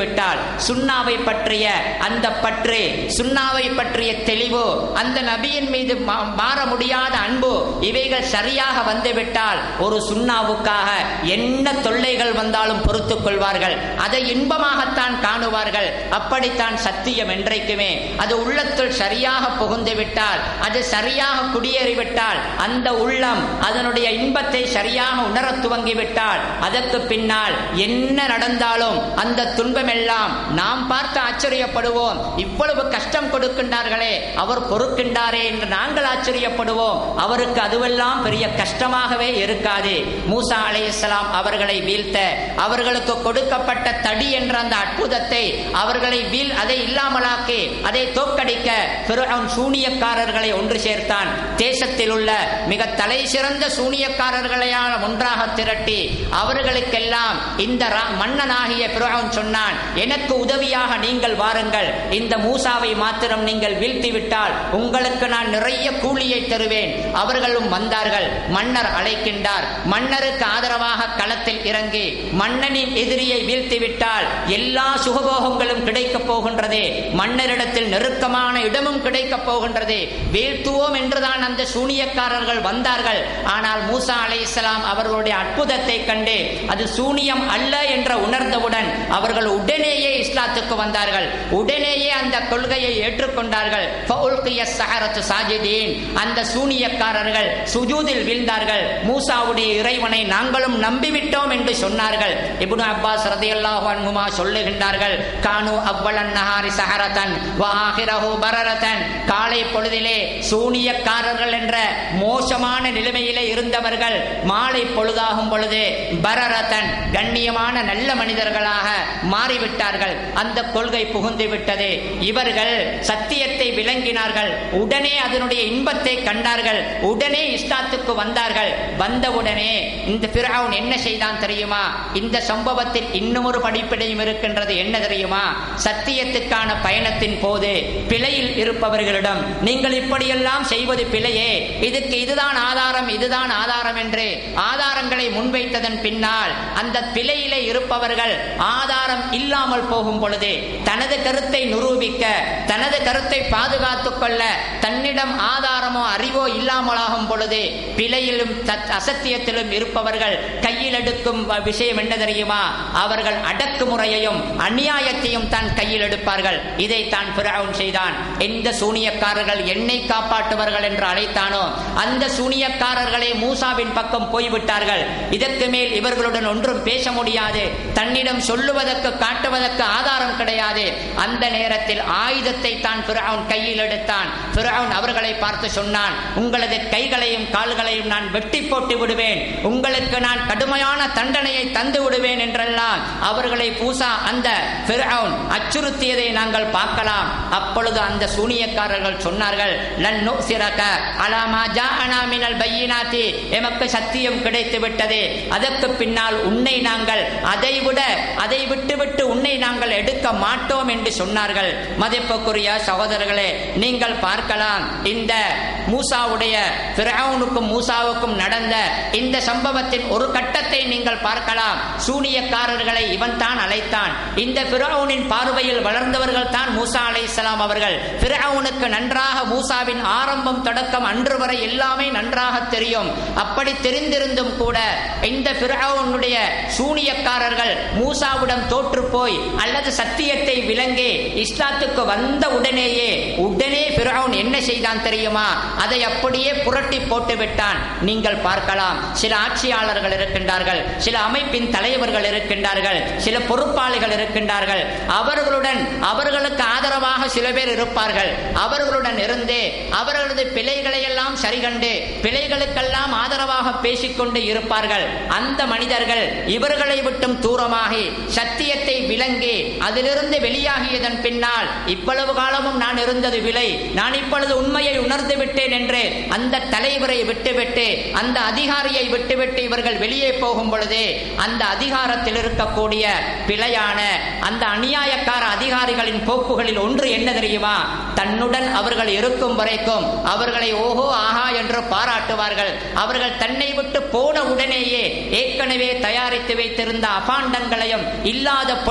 விட்டால் சுண்ணாவை பற்றிய அந்த பற்று சுண்ணாவை பற்றிய தெளிவு அந்த நபியின் மீது மா- மாற முடியாத அன்பு இவைகள் சரியாக வந்துவிட்டால் ஒரு சுண்ணாவுக்காக என்ன தொல்லைகள் வந்தாலும் பொறுத்துக் கொள்வார்கள் அதை இன்பமாகத்தான் காணுவார்கள் அப்படித்தான் சத்தியம் என்றைக்குமே அது உள்ளத்துள் சரியாக புகுந்து விட்டால் அது சரியாக குடியேறிவிட்டால் அந்த உள்ளம் அதனுடைய இன்பத்தை சரியாக உணரத் துவங்கிவிட்டால் அதற்கு பின்னால் என்ன நடந்தாலும் அந்த துன்பமெல்லாம் நாம் பார்த்து ஆச்சரியப்படுவோம் இவ்வளவு கஷ்டம் கொடுக்கின்றார்களே அவர் பொறுக்கின்றாரே என்று நாங்கள் ஆச்சரியப்படுவோம் அவருக்கு அதுவெல்லாம் பெரிய கஷ்டமாகவே இருக்காது மூசா அலைஹிஸ்ஸலாம் அவர்களை வீழ்த்த அவர்களுக்கு கொடுக்கப்பட்ட தடி என்ற அந்த அற்புதத்தை அவர்களை வீழ் அதை இல்லாமலாக்கி அதை தோற்கடிக்க பிறவன் சூனியக்காரர்களை ஒன்று சேர்த்தான் தேசத்தில் உள்ள மிக தலை சிறந்த சூனியக்காரர்களையான ஒன்றாக திரட்டி அவர்களுக்கெல்லாம் இந்த ரா- மன்னனாகிய பிறவன் சொன்னான் எனக்கு உதவியாக நீங்கள் வாருங்கள் இந்த மூசாவை மாத்திரம் நீங்கள் வீழ்த்தி விட்டால் உங்களுக்கு நான் நிறைய கூலியை தருவேன் அவர்களும் வந்தார்கள் மன்னர் அழைக்கின்றார் மன்னருக்கு ஆதரவாக களத்தில் இறங்கி மன்னனின் எதிரியை வீழ்த்தி விட்டால் எல்லா சுகபோகங்களும் கிடைக்கப் போகின்றது மன்னரிடத்தில் நெருக்கமான இடமும் கிடைக்கப் போகின்றது வீழ்த்துவோம் என்றுதான் அந்த சூனியக்காரர்கள் வந்தார்கள் ஆனால் மூசா அலைஹிஸ்ஸலாம் அவர்களுடைய அற்புதத்தை கண்டு அது சூனியம் அல்ல என்ற உணர்ந்தவுடன் அவர்கள் உடனேயே இஸ்லாத்துக்கு வந்தார்கள் உடனேயே அந்த கொள்கையை ஏற்றுக்கொண்டார்கள் ஃபஉல்கிய ஸஹரத்து சாஜிதீன் அந்த சூனியக்காரர்கள் சுஜூதில் வீழ்ந்தார்கள் மூசாவுடைய இறைவனை நாங்களும் நம்பிவிட்டோம் என்று சொன்னார்கள் இப்னு அப்பாஸ் ரதியல்லாஹு அன்ஹுமா சொல்லுகின்றார்கள் கானு அவ்வளன் நஹாரி சஹரதன் வ ஆகிரஹு பரரதன் காலை பொழுதிலே சூனியக்காரர்கள் என்ற மோசமான நிலைமையிலே இருந்தவர்கள் மாலை பொழுதாகும் பொழுது பரரதன் கண்ணியமான நல்ல மனிதர்களாக மாறிவிட்டார்கள் அந்த கொள்கை புகுந்து விட்டது இவர்கள் சத்தியத்தை விளங்கினார்கள் உடனே அதனுடைய இன்பத்தை கண்டார்கள் உடனே இஸ்லாத்துக்கு வந்தார்கள் வந்தவுடனே இந்த பிறவுன் என்ன செய்தான் தெரியுமா இந்த சம்பவத்தில் இன்னும் ஒரு படிப்பினையும் இருக்கின்றது என்ன தெரியுமா சத்தியத்துக்கான பயணத்தின் போது பிழையில் இருப்பவர்களிடம் நீங்கள் இப்படியெல்லாம் செய்வது பிழையே இதுக்கு இதுதான் ஆதாரம் இதுதான் ஆதாரம் என்று ஆதாரங்களை முன்வைத்ததன் பின்னால் அந்த பிழையிலே இருப்பவர்கள் ஆதாரம் இல்லாமல் போகும் பொழுது தனது கருத்தை நிரூபிக்க தனது கருத்தை பாதுகாத்துக் கொள்ள தன்னிடம் ஆதாரமோ அறிவோ இல்லாமலாகும் பொழுது பிழையிலும் தத்- அசத்தியத்திலும் இருப்பவர்கள் கையில் எடுக்கும் வ- விஷயம் என்ன தெரியுமா அவர்கள் அடக்குமுறையையும் அநியாயத்தையும் தான் கையில் எடுப்பார்கள் இதை தான் பிறவுன் செய்தான் எந்த சூனியக்காரர்கள் என்னை காப்பாற்றுவார்கள் என்று அழைத்தானோ அந்த சூனியக்காரர்களே மூசாவின் பக்கம் போய்விட்டார்கள் இதற்கு மேல் இவர்களுடன் ஒன்றும் பேச முடியாது தன்னிடம் சொல்லுவதற்கு காட்டுவதற்கு ஆதாரம் கிடையாது அந்த நேரத்தில் ஆயுதத்தை தான் பிறவுன் கையில் எடுத்தான் பிறவுன் அவர்களை பார்த்து சொன்னான் உங்களது கைகளையும் கால்களையும் நான் வெட்டி போட்டு விடுவேன் உங்களுக்கு நான் கடுமையான தண்டனையை தந்து விடுவேன் என்றெல்லாம் அவர்களை பூசா அந்த பிறவுன் அச்சுறுத்தியதை நாங்கள் பார்க்கலாம் அப்பொழுது அந்த சூனியக்காரர்கள் சொன்னார்கள் லன் நுசிரக அலாமா ஜாஅனா மினல் பையினாத்தி எமக்கு சத்தியம் கிடைத்து விட்டது அதற்கு பின்னால் உன்னை நாங்கள் அதைவிட அதை விட்டுவிட்டு உன்னை நாங்கள் எடுக்க மாட்டோம் என்று சொன்னார்கள் மதிப்புக்குரிய சகோதரர்களே நீங்கள் பார்க்கலாம் இந்த மூசாவுடைய பிறவுனுக்கும் மூசாவுக்கும் நடந்த இந்த சம்பவத்தின் ஒரு கட்டத்தை நீங்கள் பார்க்கலாம் சூனியக்காரர்களை இவன் தான் அழைத்தான் இந்த பிறவுனின் பார்வையில் வளர்ந்தவர்கள் தான் மூசா அலைஹிஸ்ஸலாம் அவர்கள் பிறவுனுக்கு நன்றாக மூசாவின் ஆரம்பம் தொடக்கம் அன்று வரை எல்லாமே நன்றாக தெரியும் அப்படி தெரிந்திருந்தும் கூட இந்த பிறவுனுடைய சூனியக்காரர்கள் மூசாவிடம் தோற்று போய் அல்லது சத்தியத்தை விளங்கி இஸ்லாத்துக்கு வந்த உடனேயே உடனே பிறவுன் என்ன செய்தான் தெரியுமா அதை அப்படியே புரட்டி போட்டு விட்டான் நீங்கள் பார்க்கலாம் சில ஆட்சியாளர்கள் இருக்கின்றார்கள் சில அமைப்பின் தலைவர்கள் இருக்கின்றார்கள் சில பொறுப்பாளிகள் இருக்கின்றார்கள் அவர்களுடன் அவர்களுக்கு ஆதரவாக சில பேர் இருப்பார்கள் அவர்களுடன் இருந்து அவர்களது பிழைகளை எல்லாம் சரிகண்டு பிழைகளுக்கெல்லாம் ஆதரவாக பேசிக்கொண்டு இருப்பார்கள் அந்த மனிதர்கள் இவர்களை விட்டும் தூரமாகி சத்தியத்தை விளங்கி அதிலிருந்து வெளியாகியதன் பின்னால் இவ்வளவு காலமும் நான் இருந்தது விலை நான் இப்பொழுது உண்மையை உணர்ந்து விட்டேன் என்று அந்த தலைவரை விட்டுவிட்டு அந்த அதிகாரியை விட்டுவிட்டு இவர்கள் வெளியே போகும் பொழுது அந்த அதிகாரத்தில் இருக்கக்கூடிய பிழையான அந்த அநியாயக்கார அதிகாரிகளின் போக்குகளில் ஒன்று என்ன தெரியுமா தன்னுடன் அவர்கள் இருக்கும் வரைக்கும் அவர்களை ஓஹோ ஆஹா என்று பாராட்டுவார்கள் அவர்கள் தன்னை விட்டு போன உடனேயே ஏற்கனவே தயாரித்து வைத்திருந்த அபாண்டங்களையும் இல்லாத பொல்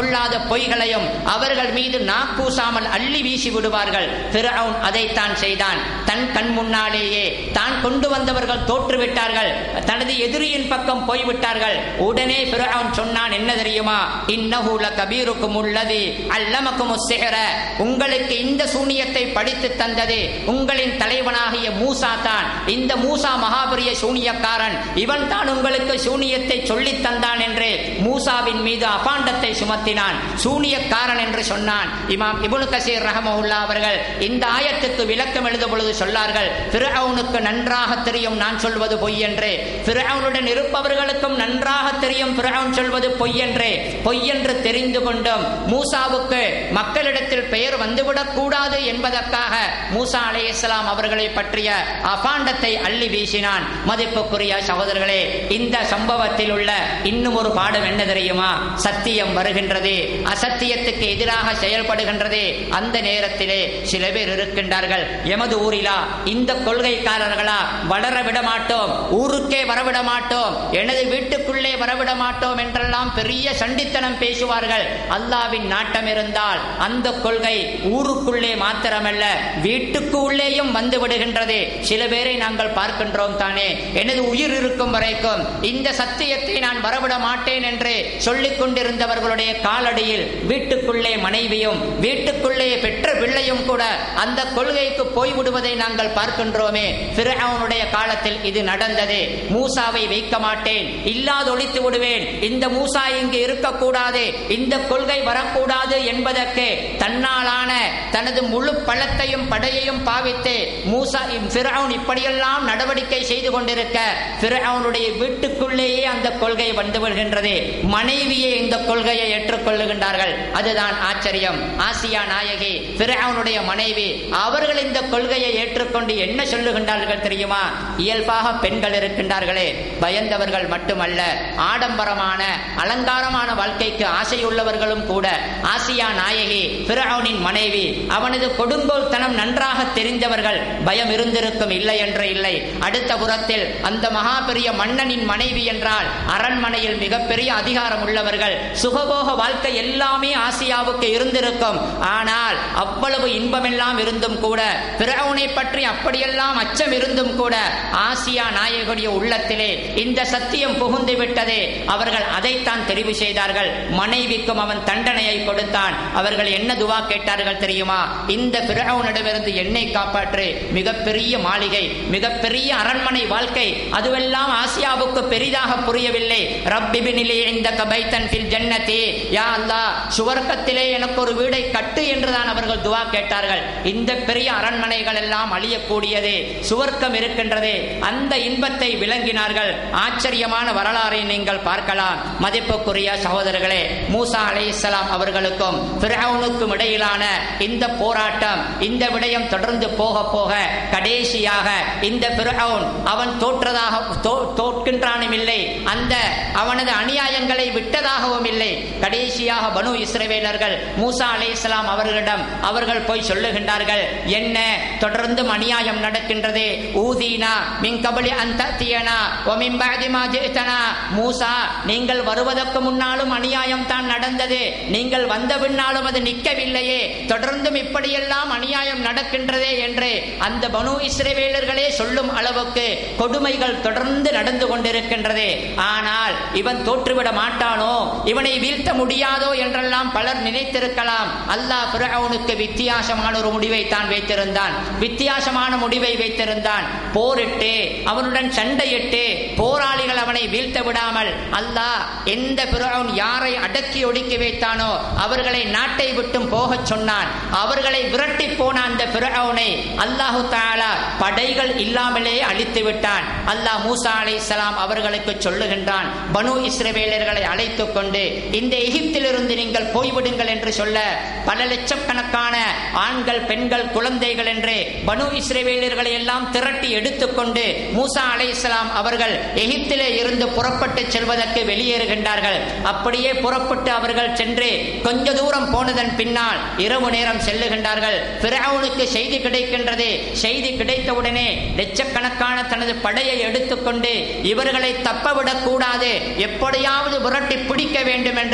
சொல்லாத பொய்களையும் அவர்கள் மீது நாக்கூசாமல் அள்ளி வீசி விடுவார்கள் பிறவுன் அதைத்தான் செய்தான் தன் கண் முன்னாலேயே தான் கொண்டு வந்தவர்கள் தோற்றுவிட்டார்கள் தனது எதிரியின் பக்கம் போய்விட்டார்கள் உடனே பிறவுன் சொன்னான் என்ன தெரியுமா இன்னஹூல கபீருக்கும் உள்ளது அல்லமக்கும் சிகர உங்களுக்கு இந்த சூனியத்தை படித்து தந்தது உங்களின் தலைவனாகிய மூசா தான் இந்த மூசா மகாபரிய சூனியக்காரன் இவன் தான் உங்களுக்கு சூனியத்தை சொல்லித் தந்தான் என்று மூசாவின் மீது அபாண்டத்தை சுமத்தினான் சூனியக்காரன் என்று சொன்னான் இமாம் இபுனு கசீர் ரஹமவுல்லா அவர்கள் இந்த ஆயத்துக்கு விளக்கம் எழுத பொழுது சொல்லார்கள் பிறவுனுக்கு நன்றாக தெரியும் நான் சொல்வது பொய் என்று பிறவுனுடன் இருப்பவர்களுக்கும் நன்றாக தெரியும் பிறவுன் சொல்வது பொய் என்று பொய் என்று தெரிந்து கொண்டும் மூசாவுக்கு மக்களிடத்தில் பெயர் வந்துவிடக் கூடாது என்பதற்காக மூசா அலைஹிஸ்ஸலாம் அவர்களை பற்றிய அபாண்டத்தை அள்ளி வீசினான் மதிப்புக்குரிய சகோதரர்களே இந்த சம்பவத்தில் உள்ள இன்னும் ஒரு பாடம் என்ன தெரியுமா சத்தியம் வருகின்றது அசத்தியத்துக்கு எதிராக செயல்படுகின்றது அந்த நேரத்திலே சில பேர் இருக்கின்றார்கள் எமது ஊரிலா இந்த கொள்கைக்காரர்களா வளர விட மாட்டோம் ஊருக்கே வரவிட மாட்டோம் எனது வீட்டுக்குள்ளே வரவிட மாட்டோம் என்றெல்லாம் பெரிய சண்டித்தனம் பேசுவார்கள் அல்லாவின் நாட்டம் இருந்தால் அந்த கொள்கை ஊருக்குள்ளே மாத்திரமல்ல வீட்டுக்கு உள்ளேயும் வந்து விடுகின்றது சில பேரை நாங்கள் பார்க்கின்றோம் தானே எனது உயிர் இருக்கும் வரைக்கும் இந்த சத்தியத்தை நான் வரவிட மாட்டேன் என்று சொல்லிக் கொண்டிருந்தவர்களுடைய காலடியில் வீட்டுக்குள்ளே மனைவியும் வீட்டுக்குள்ளே பெற்ற பிள்ளையும் கூட அந்த கொள்கைக்கு போய்விடுவதை நாங்கள் பார்க்கின்றோமே பிறவனுடைய காலத்தில் இது நடந்தது மூசாவை வைக்க மாட்டேன் இல்லாதொழித்து விடுவேன் இந்த மூசா இங்கு இருக்கக்கூடாது இந்த கொள்கை வரக்கூடாது என்பதற்கு தன்னாலான தனது முழு பழத்தையும் படையையும் பாவித்து மூசா பிறவுன் இப்படியெல்லாம் நடவடிக்கை செய்து கொண்டிருக்க பிறவுனுடைய வீட்டுக்குள்ளேயே அந்த கொள்கை வந்து விடுகின்றது மனைவியே இந்த கொள்கையை ஏற்றுக்கொள்ளுகின்றார்கள் அதுதான் ஆச்சரியம் ஆசியா நாயகி பிறவுனுடைய மனைவி அவர்கள் இந்த கொள்கையை ஏற்றுக்கொண்டு என்ன சொல்லுகின்றார்கள் தெரியுமா இயல்பாக பெண்கள் இருக்கின்றார்களே பயந்தவர்கள் மட்டுமல்ல ஆடம்பரமான அலங்காரமான வாழ்க்கைக்கு ஆசையுள்ளவர்களும் கூட ஆசியா நாயகி பிறவுனின் மனைவி அவனது கொடுங்கோல்தனம் நன்றாக தெரிந்தவர்கள் பயம் இருந்திருக்கும் இல்லை என்று இல்லை அடுத்த புறத்தில் அந்த மகா பெரிய மன்னனின் மனைவி என்றால் அரண்மனையில் மிகப்பெரிய அதிகாரம் உள்ளவர்கள் சுகபோக வாழ்க்கை எல்லாமே ஆசியாவுக்கு இருந்திருக்கும் ஆனால் அவ்வளவு இன்பமெல்லாம் இருந்தும் கூட பிறவுனை பற்றி அப்படியெல்லாம் அச்சம் இருந்தும் கூட ஆசியா நாயகனுடைய உள்ளத்திலே இந்த சத்தியம் புகுந்து விட்டதே அவர்கள் அதைத்தான் தெரிவு செய்தார்கள் மனைவிக்கும் அவன் தண்டனையை கொடுத்தான் அவர்கள் என்ன துவா கேட்டார்கள் தெரியுமா இந்த பிறவுனிடமிருந்து என்னை காப்பாற்று மிகப்பெரிய மாளிகை மிகப்பெரிய அரண்மனை வாழ்க்கை அதுவெல்லாம் ஆசியாவுக்கு பெரிதாக புரியவில்லை ரப்பிபினிலே இந்த கபைத்தன் ஃபில் ஜன்னதி யா அல்லாஹ் சுவர்க்கத்திலே எனக்கு ஒரு வீடை கட்டு என்றுதான் அவர்கள் துவா கேட்டார்கள் இந்த பெரிய அரண்மனைகள் எல்லாம் அழியக்கூடியது சுவர்க்கம் இருக்கின்றது அந்த இன்பத்தை விளங்கினார்கள் ஆச்சரியமான வரலாறை நீங்கள் பார்க்கலாம் மதிப்புக்குரிய சகோதரர்களே மூசா அலைஹிஸ்ஸலாம் அவர்களுக்கும் பிறவுனுக்கும் இடையிலான இந்த போராட்டம் இந்த விடயம் தொடர்ந்து போக போக கடைசியாக இந்த பிறவுன் அவன் தோற்றதாக தோ- தோற்கின்றானும் இல்லை அந்த அவனது அநியாயங்களை விட்டதாகவும் இல்லை கடைசியாக பனு இஸ்ரவேலர்கள் மூசா அலைஹிஸ்ஸலாம் அவர்களிடம் அவர்கள் போய் சொல்லுகின்றார்கள் என்ன தொடர்ந்தும் அநியாயம் நடக்கின்றது ஊதீனா மின் கபலி அந்த தியனா ஒமின் பாதி மா ஜிஅ்தனா. மூசா நீங்கள் வருவதற்கு முன்னாலும் அநியாயம் தான் நடந்தது நீங்கள் வந்த பின்னாலும் அது நிற்கவில்லையே தொடர்ந்தும் இப்படியெல்லாம் அநியாயம் நடக்கின்றதே என்று அந்த பனு இஸ்ரவேலர்களே சொல்லும் அளவுக்கு கொடுமைகள் தொடர்ந்து நடந்து கொண்டிருக்கின்றது ஆனால் இவன் தோற்றுவிட மாட்டானோ இவனை வீழ்த்த முடியாதோ என்றெல்லாம் பலர் நினைத்திருக்கலாம் அல்லாஹ் பிறவுனுக்கு வித்தியாசமான ஒரு முடிவை தான் வைத்திருந்தான் வித்தியாசமான முடிவை வைத்திருந்தான் போரிட்டு அவனுடன் சண்டையிட்டு போராளிகள் அவனை வீழ்த்த விடாமல் அல்லாஹ் எந்த பிறவுன் யாரை அடக்கி ஒடுக்கி வைத்தானோ அவர்களை நாட்டை விட்டும் போகச் சொன்னான் அவர்களை விரட்டி போன அந்த பிறவுனை அல்லாஹு தாலா படைகள் இல்லாமலே அழித்து விட்டான் அல்லாஹ் மூசா அலைஹிஸ்ஸலாம் அவர்களுக்கு சொல்லுகின்றான் பனு இஸ்ரவேலர்களை அழைத்துக் கொண்டு இந்த எகிப்திலிருந்து நீங்கள் போய்விடுங்கள் என்று சொல்ல பல லட்சக்கணக்கான ஆண்கள் பெண்கள் குழந்தைகள் என்று பனு இஸ்ரவேலர்களை எல்லாம் திரட்டி எடுத்துக்கொண்டு மூசா அலைஹிஸ்ஸலாம் அவர்கள் எகிப்திலே இருந்து புறப்பட்டு செல்வதற்கு வெளியேறுகின்றார்கள் அப்படியே புறப்பட்டு அவர்கள் சென்று கொஞ்ச தூரம் போனதன் பின்னால் இரவு நேரம் செல்லுகின்றார்கள் பிறவுனுக்கு செய்தி கிடைக்கின்றது செய்தி கிடைத்தவுடனே லட்சக்கணக்கான தனது படையை எடுத்துக்கொண்டு இவர்களை தப்பவிடக் கூடாது எப்படியாவது விரட்டி பிடிக்க வேண்டும் என்று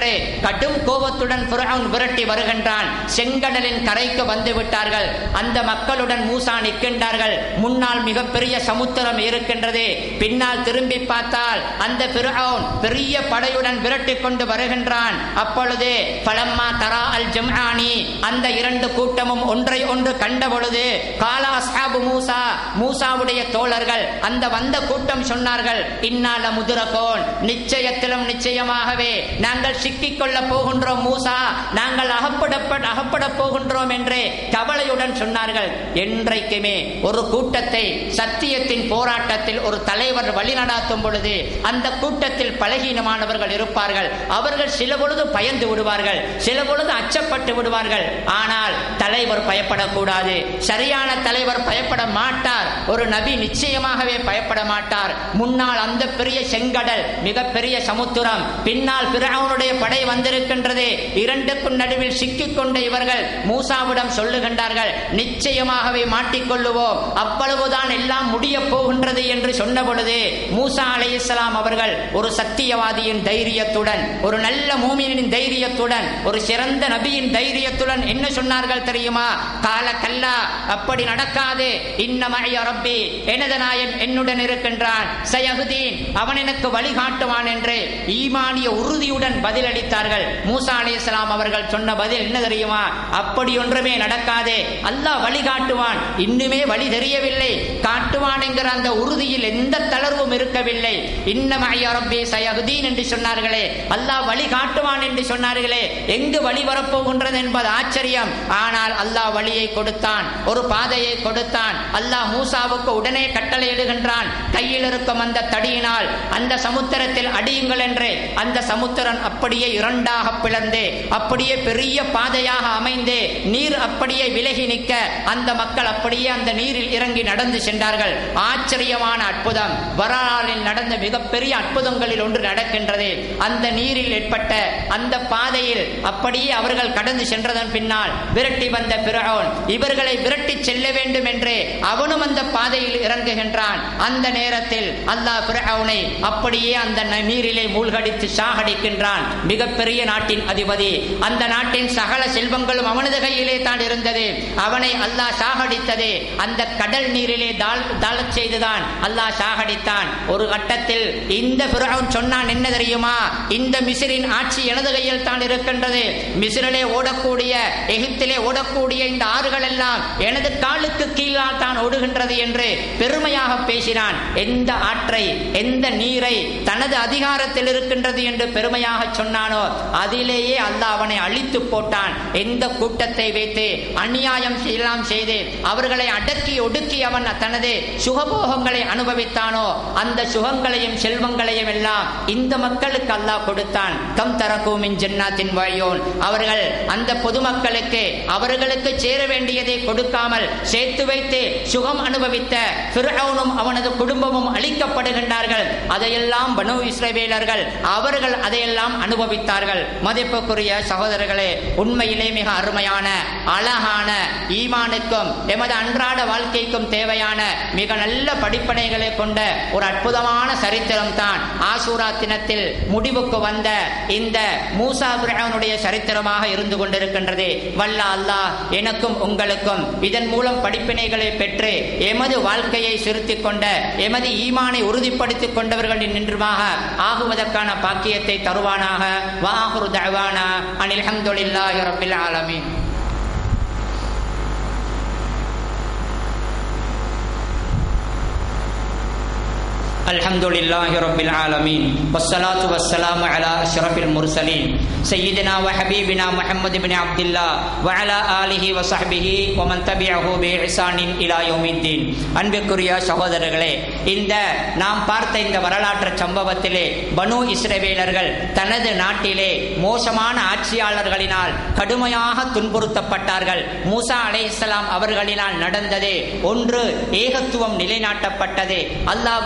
கடும் கோபத்துடன் ஃபிரௌன் விரட்டி வருகின்றான் செங்கடலின் கரைக்கு வந்து விட்டார்கள் அந்த மக்களுடன் மூசா நிற்கின்றார்கள் முன்னால் மிகப்பெரிய சமுத்திரம் இருக்கின்றது பின்னால் திரும்பி பார்த்தால் அந்த ஃபிரௌன் பெரிய படையுடன் விரட்டி கொண்டு வருகின்றான் அப்பொழுது பலம்மா தரா அல் ஜம்ஆனி அந்த இரண்டு கூட்டமும் ஒன்றை ஒன்று கண்ட பொழுது காலா அஸ்ஹாபு மூசா மூசாவுடைய தோழர்கள் அந்த வந்த கூட்டம் சொன்னார்கள் இன்னால முதுரகோன் நிச்சயத்திலும் நிச்சயமாகவே நாங்கள் சிக்கிக் கொள்ள போகின்றோம் மூசா நாங்கள் அகப்படப்பட அகப்பட போகின்றோம் என்று கவலையுடன் சொன்னார்கள் என்றைக்குமே ஒரு கூட்டத்தை சத்தியத்தின் போராட்டத்தில் ஒரு தலைவர் வழிநடாத்தும் பொழுது அந்த கூட்டத்தில் பலகீனமானவர்கள் இருப்பார்கள் அவர்கள் சில பொழுது பயந்து விடுவார்கள் சில பொழுது அச்சப்பட்டு விடுவார்கள் ஆனால் தலைவர் பயப்படக்கூடாது சரியான தலைவர் பயப்பட மாட்டார் ஒரு நபி நிச்சயமாகவே பயப்பட மாட்டார் முன்னால் அந்த பெரிய செங்கடல் மிகப்பெரிய சமுத்திரம் பின்னால் பிறவுடைய படை வந்திருக்கின்றது இரண்டுக்கும் நடுவில் சிக்கிக் கொண்ட இவர்கள் மூசாவிடம் சொல்லுகின்றார்கள் நிச்சயமாகவே மாட்டிக்கொள்ளுவோம் அவ்வளவுதான் எல்லாம் முடிய போகின்றது என்று சொன்ன பொழுது மூசா அலை இஸ்லாம் அவர்கள் ஒரு சத்தியவாதியின் தைரியத்துடன் ஒரு நல்ல மூமியின் தைரியத்துடன் ஒரு சிறந்த நபியின் தைரியத்துடன் என்ன சொன்னார்கள் தெரியுமா கால கல்லா அப்படி நடக்காது இன்னமய ரப்பி எனது நாயன் என்னுடன் இருக்கின்றான் சயகுதீன் அவன் எனக்கு வழிகாட்டுவான் என்று ஈமானிய உறுதியுடன் பதிலளித்தார்கள் மூசா அலி இஸ்லாம் அவர்கள் சொன்ன பதில் என்ன தெரியுமா அப்படி ஒன்றுமே நடக்காதே அல்லாஹ் வழிகாட்டுவான் இன்னுமே வழி தெரியவில்லை காட்டுவான் என்கிற அந்த உறுதியில் எந்த தளர்வும் இருக்கவில்லை இன்னமய ரப்பி சயகுதீன் என்று சொன்னார்களே அல்லாஹ் வழி காட்டுவான் என்று சொன்னார்களே எங்கு வழி வரப்போகின்றது என்பது ஆச்சரியம் ஆனால் அல்லாஹ் வழியை கொடுத்தான் ஒரு பாதையை கொடுத்தான் அல்லாஹ் மூசாவுக்கு உடனே கட்டளையிடுகின்றான் கையில் இருக்கும் அந்த தடியினால் அந்த சமுத்திரத்தில் அடியுங்கள் என்று அந்த சமுத்திரம் அப்படியே இரண்டாக பிளந்து அப்படியே பெரிய பாதையாக அமைந்து நீர் அப்படியே விலகி நிற்க அந்த மக்கள் அப்படியே அந்த நீரில் இறங்கி நடந்து சென்றார்கள் ஆச்சரியமான அற்புதம் வரலாறில் நடந்த மிகப்பெரிய அற்புதங்களில் ஒன்று நடக்கின்றது அந்த நீரில் ஏற்பட்ட அந்த பாதையில் அப்படியே அவர்கள் கடந்து சென்றதன் பின்னால் விரட்டி வந்த பிறகோன் இவர்களை விரட்டி செல்ல வேண்டும் என்று அவனும் அந்த பாதையில் இறங்குகின்றான் அந்த நேரத்தில் அல்லாஹ் பிறகவுனை அப்படியே அந்த ந- நீரிலே மூழ்கடித்து சாகடிக்கின்றான் மிகப்பெரிய நாட்டின் அதிபதி அந்த நாட்டின் சகல செல்வங்களும் அவனது கையிலே தான் இருந்தது அவனை அல்லாஹ் சாகடித்தது அந்த கடல் நீரிலே தாழ் தாழச் செய்துதான் அல்லாஹ் சாகடித்தான் ஒரு கட்டத்தில் இந்த பிறகவுன் சொன்னான் என்ன தெரியுமா இந்த மிசிறின் ஆட்சி எனது கையில் தான் இருக்கின்றது மிசிறிலே ஓடக்கூடிய எகிப்திலே ஓடக்கூடிய இந்த ஆறுகள் எல்லாம் எனது காலுக்கு கீழால் தான் ஓடுகின்றது என்று பெருமையாக பேசினான் எந்த ஆற்றை எந்த நீரை தனது அதிகாரத்தில் இருக்கின்றது என்று பெருமையாக சொன்னானோ அதிலேயே அல்லாஹ் அவனை அழித்து போட்டான் எந்த கூட்டத்தை வைத்து அநியாயம் எல்லாம் செய்து அவர்களை அடக்கி ஒடுக்கி அவன் தனது சுகபோகங்களை அனுபவித்தானோ அந்த சுகங்களையும் செல்வங்களையும் எல்லாம் இந்த மக்களுக்கு அல்லாஹ் கொடுத்தான் கம் தரக்கூமின் ஜென்னாத்தின் வழியோன் அவர்கள் அந்த பொதுமக்களுக்கு அவர்களுக்கு சேர வேண்டியதை கொடுக்காமல் சேர்த்து வைத்து சுகம் அனுபவித்த ஃபிர்அவுனும் அவனது குடும்பமும் அழிக்கப்படுகின்றார்கள் அதையெல்லாம் பனு இஸ்ரவேலர்கள் அவர்கள் அதையெல்லாம் அனுபவித்தார்கள் மதிப்புக்குரிய சகோதரர்களே உண்மையிலே மிக அருமையான அழகான ஈமானுக்கும் எமது அன்றாட வாழ்க்கைக்கும் தேவையான மிக நல்ல படிப்பனைகளை கொண்ட ஒரு அற்புதமான சரித்திரம் தான் ஆசூரா தினத்தில் முடிவுக்கு வந்த இந்த மூசா பிரானுடைய சரித்திரமாக இருந்து கொண்டிருக்கின்றது வல்ல அல்லாஹ் எனக்கும் உங்களுக்கும் இதன் மூலம் படிப்பினைகளை பெற்று எமது வாழ்க்கையை சிறுத்திக் கொண்ட எமது ஈமானை உறுதிப்படுத்திக் கொண்டவர்களின் நின்றுமாக ஆகுவதற்கான பாக்கியத்தை தருவானாக வாஹுரு தவானா அனில் ஹம்துலில்லாஹி ரப்பில் ஆலமீன் الحمد لله رب العالمين والصلاة والسلام على أشرف المرسلين سيدنا وحبيبنا محمد بن عبد الله وعلى آله وصحبه ومن تبعه بإحسان إلى يوم الدين அன்பிற்குரிய சகோதரர்களே இந்த நாம் பார்த்த இந்த வரலாற்று சம்பவத்திலே பனு இஸ்ரவேலர்கள் தனது நாட்டிலே மோசமான ஆட்சியாளர்களினால் கடுமையாக துன்புறுத்தப்பட்டார்கள் மூசா அலைஹிஸ்ஸலாம் அவர்களினால் நடந்தது ஒன்று ஏகத்துவம் நிலைநாட்டப்பட்டது அல்லாவுக்கு எதிராக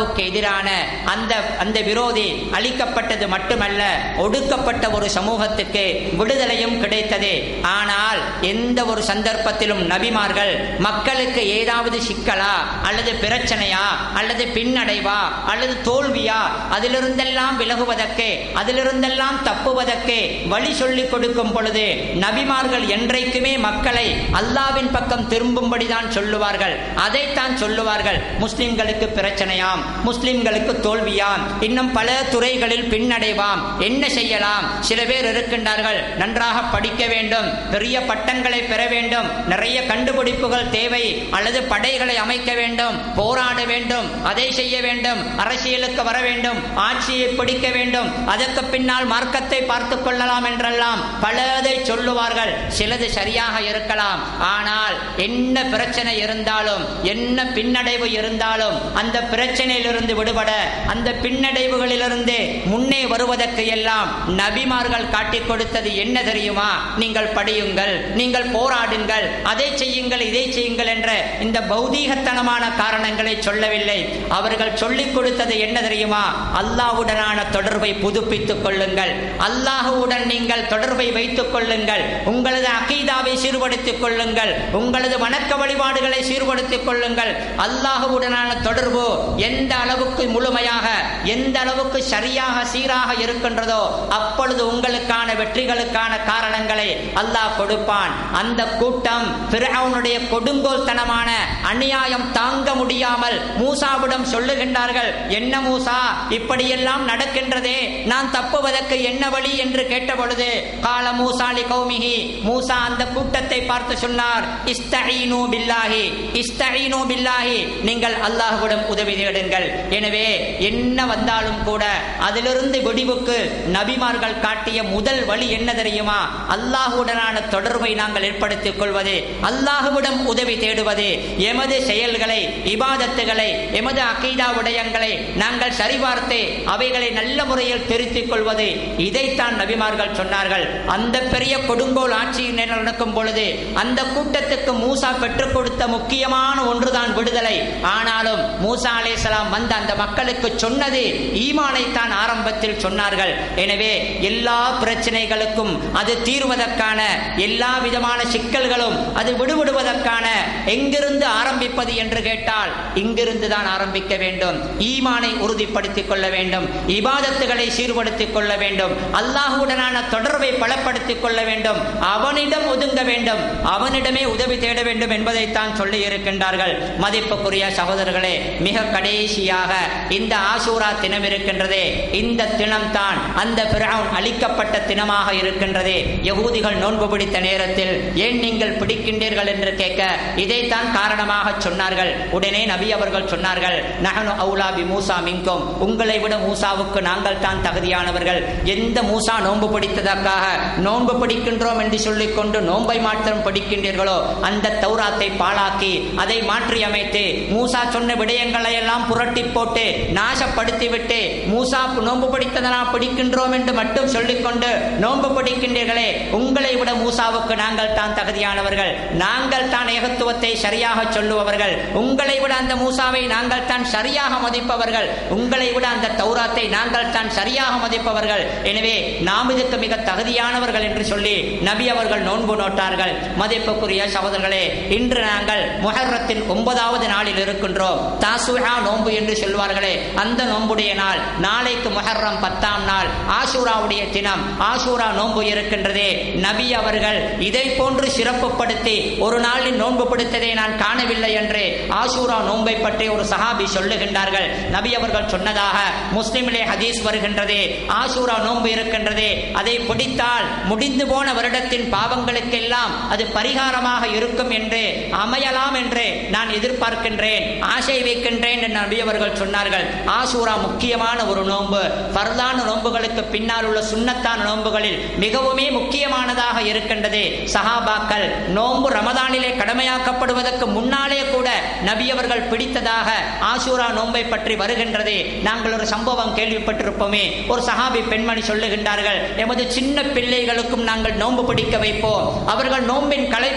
எதிரான அந்த அந்த விரோதி அழிக்கப்பட்டது மட்டுமல்ல ஒடுக்கப்பட்ட ஒரு சமூகத்துக்கு விடுதலையும் கிடைத்தது ஆனால் எந்த ஒரு சந்தர்ப்பத்திலும் நபிமார்கள் மக்களுக்கு ஏதாவது சிக்கலா அல்லது பிரச்சனையா அல்லது பின்னடைவா அல்லது தோல்வியா அதிலிருந்தெல்லாம் விலகுவதற்கு அதிலிருந்தெல்லாம் தப்புவதற்கு வழி சொல்லிக் கொடுக்கும் பொழுது நபிமார்கள் என்றைக்குமே மக்களை அல்லாவின் பக்கம் திரும்பும்படிதான் சொல்லுவார்கள் அதைத்தான் சொல்லுவார்கள் முஸ்லிம்களுக்கு பிரச்சனையாம் முஸ்லிம்களுக்கு தோல்வியாம் இன்னும் பல துறைகளில் பின்னடைவாம் என்ன செய்யலாம் சில பேர் இருக்கின்றார்கள் நன்றாக படிக்க வேண்டும் பெரிய பட்டங்களை பெற வேண்டும் நிறைய கண்டுபிடிப்புகள் தேவை அல்லது படைகளை அமைக்க வேண்டும் போராட வேண்டும் அதை செய்ய வேண்டும் அரசியலுக்கு வர வேண்டும் ஆட்சியை பிடிக்க வேண்டும் அதற்கு பின்னால் மார்க்கத்தை பார்த்துக் கொள்ளலாம் என்றெல்லாம் பலதை சொல்லுவார்கள் சிலது சரியாக இருக்கலாம் ஆனால் என்ன பிரச்சனை இருந்தாலும் என்ன பின்னடைவு இருந்தாலும் அந்த பிரச்சனையிலிருந்து விடுபட அந்த பின்னடைவுகளிலிருந்து முன்னே வருவதற்கு எல்லாம் நபிமார்கள் காட்டிக் கொடுத்தது என்ன தெரியுமா நீங்கள் படியுங்கள் நீங்கள் போராடுங்கள் அதை செய்யுங்கள் இதை செய்யுங்கள் என்ற இந்த பௌதீகத்தனமான காரணங்களை சொல்லவில்லை அவர்கள் சொல்லிக் கொடுத்தது என்ன தெரியுமா அல்லாஹ்வுடனான தொடர்பை புதுப்பித்துக் கொள்ளுங்கள் அல்லாஹுவுடன் நீங்கள் தொடர்பை வைத்துக் கொள்ளுங்கள் உங்களது அகீதாவை சீர்படுத்திக் கொள்ளுங்கள் உங்களது வணக்க வழிபாடுகளை சீர்படுத்திக் கொள்ளுங்கள் அல்லாஹுவுடனான தொடர்பு எந்த அளவுக்கு முழுமையாக எந்த அளவுக்கு சரியாக சீராக இருக்கின்றதோ அப்பொழுது உங்களுக்கான வெற்றிகளுக்கான காரணங்களை அல்லாஹ் கொடுப்பான் அந்த கூட்டம் பிறவுனுடைய கொடுங்கோல்தனமான அநியாயம் தாங்க முடியாமல் மூசாவிடம் சொல்லுகின்றார்கள் என்ன மூசா இப்படியெல்லாம் நடக்கின்றதே நான் தப்புவதற்கு என்ன வழி என்று கேட்டபொழுது கால மூசாலி கௌமிகி மூசா அந்த கூட்டத்தை பார்த்து சொன்னார் இஸ்தஈனு பில்லாஹி இஸ்தஈனு பில்லாஹி நீங்கள் அல்லாஹ்விடம் உதவி தேடுங்கள் எனவே என்ன வந்தாலும் கூட அதிலிருந்து வெடிவுக்கு நபிமார்கள் காட்டிய முதல் வழி என்ன தெரியுமா அல்லாஹுடனான தொடர்பை நாங்கள் ஏற்படுத்திக் கொள்வது அல்லாஹுவிடம் உதவி தேடுவது எமது செயல்களை இபாதத்துகளை எமது அகீதா விடயங்களை நாங்கள் சரிபார்த்து அவைகளை நல்ல முறையில் திருத்திக் கொள்வது இதைத்தான் நபிமார்கள் சொன்னார்கள் அந்த பெரிய கொடுங்கோல் ஆட்சி நடக்கும் பொழுது அந்த கூட்டத்துக்கு மூசா பெற்றுக் கொடுத்த முக்கியமான ஒன்றுதான் விடுதலை ஆனாலும் மூசா அலேசலாம் வந்த அந்த மக்களுக்கு சொன்னது ஈமானை தான் ஆரம்பத்தில் சொன்னார்கள் எனவே எல்லா பிரச்சனைகளுக்கும் அது தீர்வதற்கான எல்லா விதமான சிக்கல்களும் அது விடுபடுவதற்கான எங்கிருந்து ஆரம்பிப்பது என்று கேட்டால் இங்கிருந்து தான் ஆரம்பிக்க வேண்டும் ஈமானை உறுதிப்படுத்திக் கொள்ள வேண்டும் இபாதத்துகளை சீர்படுத்திக் கொள்ள வேண்டும் அல்லாஹுடனான தொடர்பை பலப்படுத்திக் கொள்ள வேண்டும் அவனிடம் ஒதுங்க வேண்டும் அவனிடமே உதவி தேட வேண்டும் என்பதைத்தான் சொல்லி இருக்கின்றார்கள் மதிப்புக்குரிய சகோதரர்களே மிக கடைசியாக இந்த ஆசூரா தினம் இருக்கின்றதே இந்த தினம்தான் அந்த பிரவுன் அளிக்கப்பட்ட தினமாக இருக்கின்றதே யகூதிகள் நோன்பு பிடித்த நேரத்தில் ஏன் நீங்கள் பிடிக்கின்றீர்கள் என்று கேட்க இதைத்தான் காரணமாக சொன்னார்கள் உடனே நபி அவர்கள் சொன்னார்கள் நகனு அவுலா பி மூசா மிங்கும் உங்களை விட மூசாவுக்கு நாங்கள் தான் தகுதியானவர்கள் எந்த மூசா நோன்பு பிடித்ததற்காக நோன்பு பிடிக்கின்றோம் என்று சொல்லிக் கொண்டு நோன்பை மாத்திரம் பிடிக்கின்றீர்களோ அந்த தௌராத்தை பாழாக்கி அதை மாற்றி அமைத்து மூசா சொன்ன விடயங்களை எல்லாம் புரட்டி போட்டு நாசப்படுத்தி விட்டு மூசா நோன்பு பிடித்ததனால் பிடிக்கின்றோம் என்று மட்டும் சொல்லிக்கொண்டு நோன்பு பிடிக்கின்றீர்களே உங்களை விட மூசாவுக்கு நாங்கள் தான் தகுதியானவர்கள் நாங்கள் தான் ஏகத்துவத்தை சரியாக சொல்லுபவர்கள் உங்களை விட அந்த மூசாவை நாங்கள் தான் சரியாக மதிப்பவர்கள் உங்களை விட அந்த தௌராத்தை நாங்கள் தான் சரியாக மதிப்பவர்கள் எனவே நாம் இதுக்கு மிக தகுதியானவர்கள் என்று சொல்லி நபி அவர்கள் நோன்பு நோட்டார்கள் மதிப்புக்குரிய சகோதரர்களே இன்று நாங்கள் முஹர்ரத்தின் ஒன்பதாவது நாளில் இருக்கின்றோம் தாசுஹா நோன்பு என்று சொல்வார்களே அந்த நோன்புடைய நாள் நாளைக்கு முஹர்ரம் பத்தாம் நாள் ஆசூராவுடைய தினம் ஆசூரா நோன்பு இருக்கின்றதே நபி அவர்கள் இதை போன்று சிறப்புப்படுத்தி ஒரு நாளில் நோன்பு படுத்ததை நான் காணவில்லை என்று ஆசூரா நோன்பை பற்றி ஒரு சஹாபி சொல்லுகின்றார்கள் நபி அவர்கள் சொன்னதாக முஸ்லிமிலே ஹதீஸ் வருகின்றதே ஆசூரா நோன்பு இருக்கின்றதே அதை பிடித்தால் முடிந்து போன வருடத்தின் பாவங்களுக்கெல்லாம் அது பரிகாரமாக இருக்கும் என்று அமையலாம் என்று நான் எதிர்பார்க்கின்றேன் ஆசை வைக்கின்றேன் என்று நபி அவர்கள் சொன்னார்கள் ஆசூரா முக்கியமான ஒரு நோன்பு பரதான நோன்புகளுக்கு பின்னால் உள்ள சுண்ணத்தான நோன்புகளில் மிகவுமே முக்கியமானதாக இருக்கின்றது சஹாபாக்கள் நோன்பு ரமதானிலே கடமையாக்கப்படுவதற்கு முன்னாலே கூட நபி அவர்கள் பிடித்ததாக ஆசூரா நோன்பை பற்றி வருகின்றது நாங்கள் ஒரு சம்பவம் கேள்விப்பட்டிருப்போமே ஒரு சஹாபி பெண்மணி சொல்லுகின்றார்கள் எமது சின்ன பிள்ளைகளுக்கும் நாங்கள் நோன்பு பிடிக்க வைப்போம் அவர்கள் நோம்பின் களைப்பிலே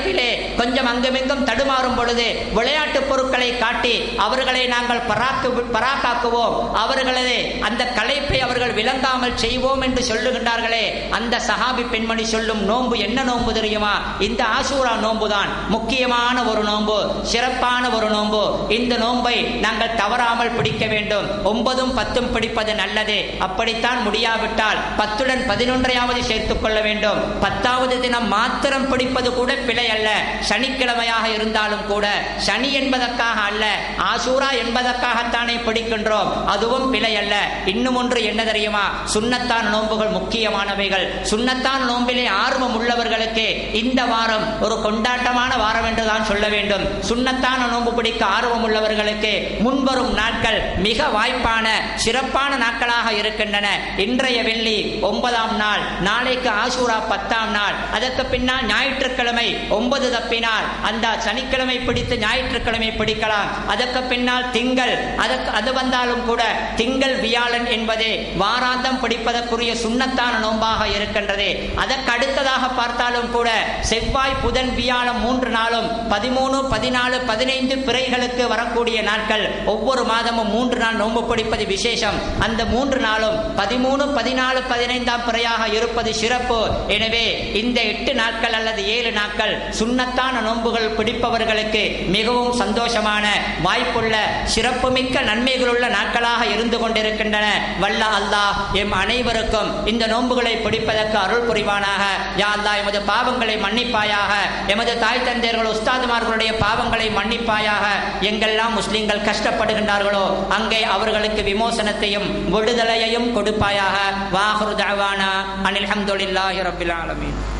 கொஞ்சம் அங்குமிங்கும் தடுமாறும் பொழுது விளையாட்டு பொருட்களை காட்டி அவர்களை நாங்கள் பராக்கு பராக்காக்குவோம் அவர்களது அந்த களைப்பை அவர்கள் விளங்காமல் செய்வோம் என்று சொல்லுகின்றார்களே அந்த சஹாபி பெண்மணி சொல்லும் நோன்பு என்ன நோன்பு தெரியுமா இந்த ஆசூரா நோன்பு தான் முக்கியமான ஒரு நோன்பு சிறப்பான ஒரு நோன்பு இந்த நோன்பை நாங்கள் தவறாமல் பிடிக்க வேண்டும் ஒன்பதும் பத்தும் பிடிப்பது நல்லது அப்படித்தான் முடியாவிட்டால் பத்துடன் பதினொன்றையாவது சேர்த்துக் கொள்ள வேண்டும் பத்தாவது தினம் மாத்திரம் பிடிப்பது கூட பிழை அல்ல சனிக்கிழமையாக இருந்தாலும் கூட சனி என்பதற்காக அல்ல ஆசூரா என்பதற்காகத்தானே பிடிக்கின்றோம் அதுவும் பிழை அல்ல இன்னும் ஒன்று என்ன தெரியுமா சுண்ணத்தான் நோன்புகள் முக்கியமானவைகள் சுண்ணத்தான் நோம்பிலே ஆர்வம் உள்ளவர்களுக்கு இந்த வாரம் ஒரு கொண்டாட்டமான வாரம் என்றுதான் சொல்ல வேண்டும் சுண்ணத்தான நோன்பு பிடிக்க ஆர்வம் உள்ளவர்களுக்கு முன்வரும் நாட்கள் மிக வாய்ப்பான சிறப்பான நாட்களாக இருக்கின்றன இன்றைய வெள்ளி ஒன்பதாம் நாள் நாளைக்கு ஆசூரா பத்தாம் நாள் அதற்கு பின்னால் ஞாயிற்றுக்கிழமை ஒன்பது தப்பினால் அந்த சனிக்கிழமை பிடித்து ஞாயிற்றுக்கிழமை பிடிக்கலாம் அதற்கு பின்னால் திங்கள் அதற்கு அது வந்தாலும் கூட திங்கள் வியாழன் என்பதே வாராந்தம் பிடிப்பதற்குரிய சுண்ணத்தான நோன்பாக இருக்கின்றது அதற்கு அடுத்ததாக பார்த்தாலும் கூட செவ்வாய் புதன் வியாழம் மூன்று நாளும் பதிமூணு பதினாலு பதினைந்து பிறைகளுக்கு வரக்கூடிய நாட்கள் ஒவ்வொரு மாதமும் மூன்று நாள் நோன்பு பிடிப்பது விசேஷம் அந்த மூன்று நாளும் பதிமூணு பதினாலு பதினைந்தாம் பிறையாக இருப்பது சிறப்பு எனவே இந்த எட்டு நாட்கள் அல்லது ஏழு நாட்கள் சுண்ணத்தான நோன்புகள் பிடிப்பவர்களுக்கு மிகவும் சந்தோஷமான வாய்ப்புள்ள சிறப்புமிக்க நன்மைகளுள்ள நாட்களாக இருந்து கொண்டிருக்கின்றன வல்ல அல்லாஹ் எம் அனைவருக்கும் இந்த நோன்புகளை பிடிப்பதற்கு அருள் புரிவானாக யா அல்லாஹ் எமது பாவங்களை மன்னிப்பாயாக எமது தாய் தந்தையர்கள் உஸ்தாதுமார்களுடைய பாவங்களை மன்னிப்பாயாக எங்கெல்லாம் முஸ்லிம்கள் கஷ்டப்படுகின்றார்களோ அங்கே அவர்களுக்கு விமோசனத்தையும் விடுதலையையும் கொடுப்பாயாக வாஹுரு தவானா அனில் ஹம்துலில்லாஹி ரபில் ஆலமீன்